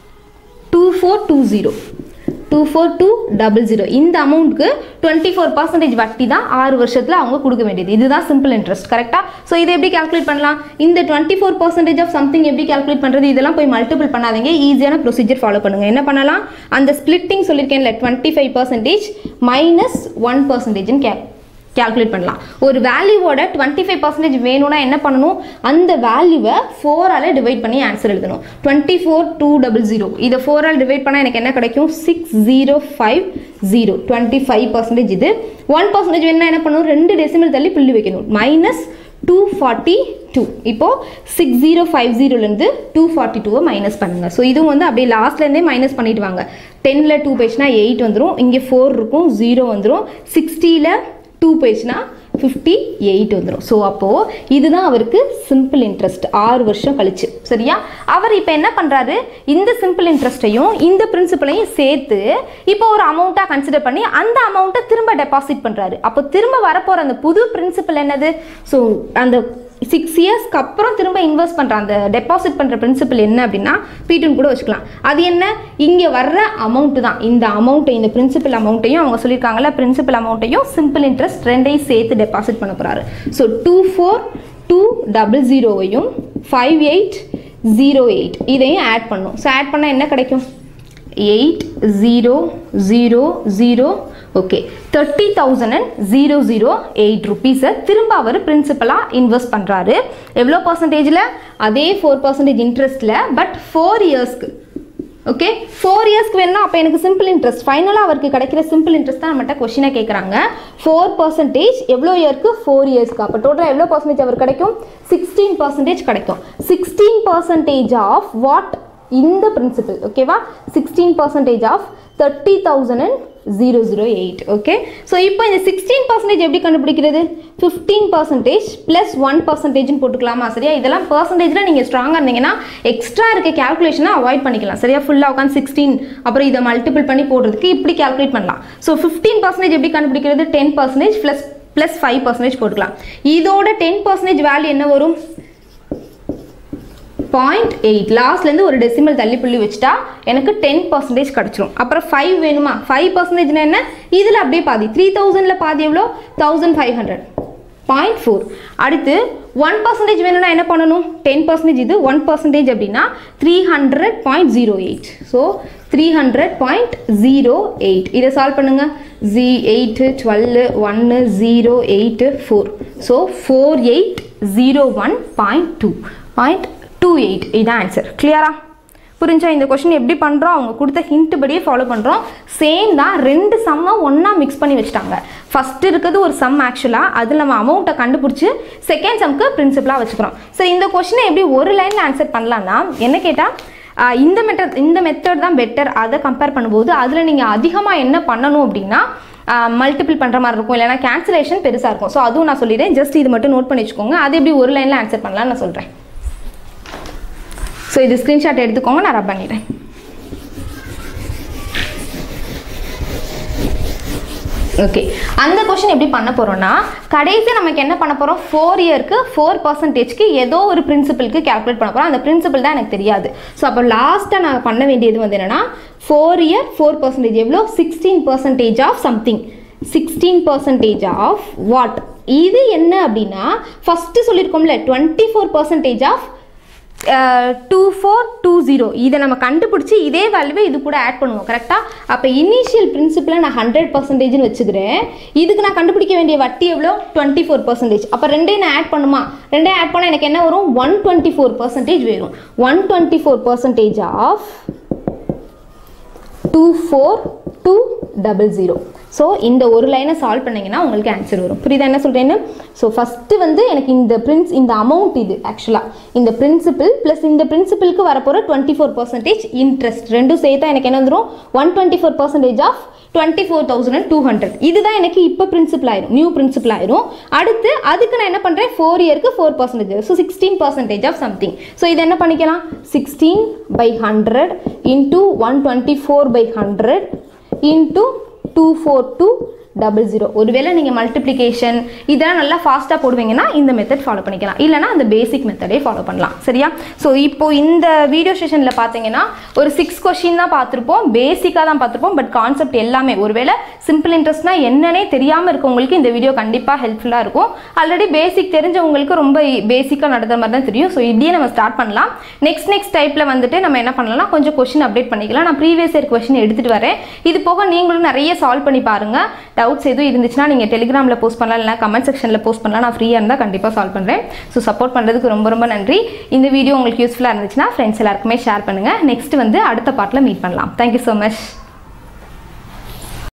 two four two zero two four two double zero இந்த அமௌண்ட்க்கு டுவெண்ட்டி ஃபோர் பர்சன்டேஜ் வட்டி தான் ஆறு வருஷத்தில் அவங்க கொடுக்க வேண்டியது இதுதான் சிம்பிள் இன்ட்ரெஸ்ட் கரெக்டாக ஸோ இதை எப்படி கால்குலேட் பண்ணலாம் இந்த twenty four percentage of something எப்படி கால்குலேட் பண்ணுறது இதெல்லாம் போய் மல்டிபிள் பண்ணாதீங்க ஈஸியான ப்ரொசீஜர் ஃபாலோ பண்ணுங்கள் என்ன பண்ணலாம் அந்த ஸ்பிளிட்டிங் சொல்லியிருக்கேன்ல twenty five percentage minus one பர்சன்டேஜ்னு கே கேல்குலேட் பண்ணலாம் ஒரு வேல்யூவோட டுவெண்ட்டி ஃபைவ் பர்சன்டேஜ் வேணும்னா என்ன பண்ணணும் அந்த வேல்யூவை ஃபோரால் டிவைட் பண்ணி ஆன்சர் எழுதணும் twenty four two double zero இதை ஃபோரால் டிவைட் பண்ணால் எனக்கு என்ன கிடைக்கும் six zero five zero twenty five percentage இது ஒன் பர்சன்டேஜ் வேணும்னா என்ன பண்ணணும் ரெண்டு டெசிமல் தள்ளி புள்ளி வைக்கணும் மைனஸ் டூ ஃபார்ட்டி டூ இப்போது சிக்ஸ் ஜீரோ ஃபைவ் ஜீரோலேருந்து டூ ஃபார்ட்டி டூவை மைனஸ் பண்ணுங்கள் ஸோ இதுவும் வந்து அப்படியே லாஸ்ட்லேருந்தே மைனஸ் பண்ணிட்டு வாங்க டெனில் டூ பேஜ்னா எயிட் வந்துடும் இங்கே ஃபோர் இருக்கும் ஜீரோ வந்துடும் சிக்ஸ்டியில் டூ பேஜ்னா ஃபிஃப்டி எயிட் வந்துடும் ஸோ அப்போது இதுதான் அவருக்கு சிம்பிள் இன்ட்ரெஸ்ட் ஆறு வருஷம் கழிச்சு சரியா அவர் இப்போ என்ன பண்ணுறாரு இந்த சிம்பிள் இன்ட்ரெஸ்ட்டையும் இந்த பிரின்சிபலையும் சேர்த்து இப்போ ஒரு அமௌண்ட்டாக கன்சிடர் பண்ணி அந்த அமௌண்ட்டை திரும்ப டெபாசிட் பண்ணுறாரு அப்போ திரும்ப வரப்போகிற அந்த புது பிரின்சிபல் என்னது ஸோ அந்த சிக்ஸ் இயர்ஸ்க்கு அப்புறம் திரும்ப இன்வெஸ்ட் பண்ணுற அந்த டெபாசிட் பண்ணுற பிரின்சிபல் என்ன அப்படின்னா பீட்டுன்னு கூட வச்சுக்கலாம் அது என்ன இங்கே வர்ற அமௌண்ட்டு தான் இந்த அமௌண்ட்டை இந்த பிரின்சிபல் அமௌண்ட்டையும் அவங்க சொல்லியிருக்காங்கல்ல பிரின்சிபல் அமௌண்ட்டையும் சிம்பிள் இன்ட்ரெஸ்ட் ரெண்டையும் சேர்த்து டெபாசிட் பண்ண போகிறாரு so two four two double ஜீரோவையும் ஃபைவ் எயிட் ஜீரோ எயிட் இதையும் ஆட் பண்ணும் ஸோ ஆட் பண்ணால் என்ன கிடைக்கும் eight zero zero zero okay thirty thousand and zero zero eight ருபீஸை திரும்ப அவர் பிரின்சிபலாக இன்வெஸ்ட் பண்ணுறாரு எவ்வளோ பர்சன்டேஜில் அதே ஃபோர் பர்சன்டேஜ் இன்ட்ரெஸ்ட்டில் பட் ஃபோர் இயர்ஸ்க்கு ஓகே ஃபோர் இயர்ஸ்க்கு வேணும்னா அப்போ எனக்கு சிம்பிள் இன்ட்ரெஸ்ட் ஃபைனலாக அவருக்கு கிடைக்கிற சிம்பிள் இன்ட்ரெஸ்ட் தான் நம்மகிட்ட கொஷினை கேட்குறாங்க ஃபோர் பர்சன்டேஜ் எவ்வளோ இயர்க்கு ஃபோர் இயர்ஸ்க்கு அப்போ டோட்டலாக எவ்வளோ பர்சன்டேஜ் அவர் கிடைக்கும் சிக்ஸ்டீன் பர்சன்டேஜ் கிடைக்கும் சிக்ஸ்டீன் பர்சன்டேஜ் ஆஃப் வாட் இந்த பிரின்சிபல் ஓகேவா sixteen percentage of thirty thousand and zero zero eight okay so இப்போ இந்த சிக்ஸ்டீன் பர்சன்டேஜ் எப்படி கண்டுபிடிக்கிறது ஃபிஃப்டீன் பர்சன்டேஜ் ப்ளஸ் ஒன் பர்சன்டேஜ்னு போட்டுக்கலாமா சரியா இதெல்லாம் பர்சன்டேஜில் நீங்கள் ஸ்ட்ராங்காக இருந்தீங்கன்னா எக்ஸ்ட்ரா இருக்க கேல்குலேஷனை அவாய்ட் பண்ணிக்கலாம் சரியா ஃபுல்லாக உட்காந்து சிக்ஸ்டீன் அப்புறம் இதை மல்டிபிள் பண்ணி போடுறதுக்கு இப்படி கேல்குலேட் பண்ணலாம் ஸோ ஃபிஃப்டீன் பர்சன்டேஜ் எப்படி கண்டுபிடிக்கிறது ten percentage plus plus five percentage போட்டுக்கலாம் இதோட டென் பர்சன்டேஜ் வேல்யூ என்ன வரும் பாயிண்ட் எயிட் லாஸ்ட்லேருந்து ஒரு டெசிமல் தள்ளி புள்ளி வச்சுட்டா எனக்கு டென் பர்சன்டேஜ் கிடச்சிரும் அப்புறம் ஃபைவ் வேணுமா ஃபைவ் பர்சன்டேஜ்னா என்ன இதில் அப்படியே பாதி த்ரீ தௌசண்டில் பாதி எவ்வளோ thousand five hundred point four அடுத்து ஒன் பர்சன்டேஜ் வேணும்னா என்ன பண்ணணும் டென் பர்சன்டேஜ் இது ஒன் பர்சன்டேஜ் அப்படின்னா three hundred point zero eight so three hundred point zero eight இதை சால்வ் பண்ணுங்க ஜி எயிட்டு டுவெல்லு ஒன்று zero eight four so four eight zero one point two point two eight இதான் answer கிளியரா புரிஞ்சா இந்த கொஷின் எப்படி பண்ணுறோம் அவங்க கொடுத்த ஹிண்ட் படியே ஃபாலோ பண்ணுறோம் சேம் தான் ரெண்டு சம்மை ஒன்றா மிக்ஸ் பண்ணி வச்சுட்டாங்க ஃபர்ஸ்ட் இருக்கிறது ஒரு சம் ஆக்சுவலாக அதில் நம்ம அமௌண்ட்டை கண்டுபிடிச்சி செகண்ட் சம்க்கு பிரின்சிபலாக வச்சுக்கிறோம் ஸோ இந்த கொஷினை எப்படி ஒரு லைனில் ஆன்சர் பண்ணலான்னா என்ன கேட்டால் இந்த மெத்தட் இந்த மெத்தட் தான் பெட்டர் அதை கம்பேர் பண்ணும்போது அதில் நீங்கள் அதிகமாக என்ன பண்ணணும் அப்படின்னா மல்டிபிள் பண்ணுற மாதிரி இருக்கும் இல்லைனா கேன்சலேஷன் பெருசாக இருக்கும் ஸோ அதுவும் நான் சொல்லிடுறேன் ஜஸ்ட் இது மட்டும் நோட் பண்ணி வச்சுக்கோங்க அது எப்படி ஒரு லைனில் ஆன்சர் பண்ணலாம்னு நான் சொல்கிறேன் ஸோ இது ஸ்க்ரீன்ஷாட் எடுத்துக்கோங்க நான் ரப் பண்ணிடுறேன் ஓகே அந்த கொஷின் எப்படி பண்ண போகிறோம்னா கடைசி நமக்கு என்ன பண்ண போகிறோம் ஃபோர் இயருக்கு ஃபோர் பர்சன்டேஜ்க்கு ஏதோ ஒரு பிரின்சிபலுக்கு கேல்குலேட் பண்ண போகிறோம் அந்த பிரின்சிபல் தான் எனக்கு தெரியாது ஸோ அப்போ லாஸ்ட்டாக நான் பண்ண வேண்டியது வந்து என்னென்னா ஃபோர் இயர் ஃபோர் பர்சன்டேஜ் எவ்வளோ sixteen percentage of something sixteen percentage of what இது என்ன அப்படின்னா ஃபஸ்ட்டு சொல்லியிருக்கோம்ல twenty four percentage of two four two zero இதை நம்ம கண்டுபிடிச்சி இதே வேல்யூவை இது கூட ஆட் பண்ணுவோம் கரெக்டாக அப்போ இனிஷியல் பிரின்சிபலை நான் ஹண்ட்ரட் பர்சன்டேஜ்னு வச்சுக்கிறேன் இதுக்கு நான் கண்டுபிடிக்க வேண்டிய வட்டி எவ்வளோ டுவெண்ட்டி ஃபோர் பர்சன்டேஜ் அப்போ ரெண்டையும் நான் ஆட் பண்ணுமா ரெண்டையும் ஆட் பண்ணால் எனக்கு என்ன வரும் ஒன் டுவெண்ட்டி ஃபோர் பர்சன்டேஜ் வரும் one twenty four percentage of two four two double zero so இந்த ஒரு லைனை சால்வ் பண்ணிங்கன்னா உங்களுக்கு ஆன்சர் வரும் புரியுதா என்ன சொல்கிறேன்னு ஸோ ஃபஸ்ட்டு வந்து எனக்கு இந்த பிரின்ஸ் இந்த அமௌண்ட் இது ஆக்சுவலாக இந்த பிரின்சிபிள் ப்ளஸ் இந்த பிரின்சிபிளுக்கு வரப்போகிற டுவெண்ட்டி ஃபோர் பர்சன்டேஜ் இன்ட்ரெஸ்ட் ரெண்டும் சேர்த்தா எனக்கு என்ன வந்துடும் one twenty four percentage of twenty four thousand and two hundred இதுதான் எனக்கு இப்போ பிரின்சிபல் ஆயிரும் நியூ பிரின்சிபல் ஆயிரும் அடுத்து அதுக்கு நான் என்ன பண்ணுறேன் ஃபோர் இயருக்கு four percentage so sixteen percentage of something so இதை என்ன பண்ணிக்கலாம் sixteen by hundred into one twenty four by hundred into two four two double zero ஒருவேளை நீங்கள் மல்டிப்ளிகேஷன் இதெல்லாம் நல்லா ஃபாஸ்ட்டாக போடுவீங்கன்னா இந்த மெத்தட் ஃபாலோ பண்ணிக்கலாம் இல்லைனா அந்த பேசிக் மெத்தடே ஃபாலோ பண்ணலாம் சரியா ஸோ இப்போ இந்த வீடியோ செஷனில் பார்த்தீங்கன்னா ஒரு சிக்ஸ் கொஷின் தான் பார்த்துருப்போம் பேசிக்காக தான் பார்த்துருப்போம் பட் கான்செப்ட் எல்லாமே ஒருவேளை சிம்பிள் இன்ட்ரெஸ்ட்னா என்னன்னே தெரியாமல் இருக்கவங்களுக்கு இந்த வீடியோ கண்டிப்பாக ஹெல்ப்ஃபுல்லாக இருக்கும் ஆல்ரெடி பேசிக் தெரிஞ்சவங்களுக்கு ரொம்ப பேசிக்காக நடந்த மாதிரி தான் தெரியும் ஸோ இப்படியே நம்ம ஸ்டார்ட் பண்ணலாம் நெக்ஸ்ட் நெக்ஸ்ட் டைப்பில் வந்துட்டு நம்ம என்ன பண்ணலாம் கொஞ்சம் கொஷின் அப்டேட் பண்ணிக்கலாம் நான் ப்ரீவியஸ் இயர் கொஷின் எடுத்துகிட்டு வரேன் இது போக நீங்களும் நிறைய சால்வ் பண்ணி பாருங்கள் டவுட்ஸ் எதுவும் இருந்துச்சுன்னா நீங்கள் டெலிகிராமில் போஸ்ட் பண்ணலாம் இல்லைனா கமெண்ட் செக்ஷனில் போஸ்ட் பண்ணலாம் நான் ஃப்ரீயாக இருந்தால் கண்டிப்பாக சால்வ் பண்ணுறேன் ஸோ சப்போர்ட் பண்ணுறதுக்கு ரொம்ப ரொம்ப நன்றி இந்த வீடியோ உங்களுக்கு யூஸ்ஃபுல்லாக இருந்துச்சுன்னா ஃப்ரெண்ட்ஸ் எல்லாருக்குமே ஷேர் பண்ணுங்கள் நெக்ஸ்ட் வந்து அடுத்த பார்ட்டில் மீட் பண்ணலாம் தேங்க்யூ ஸோ மச்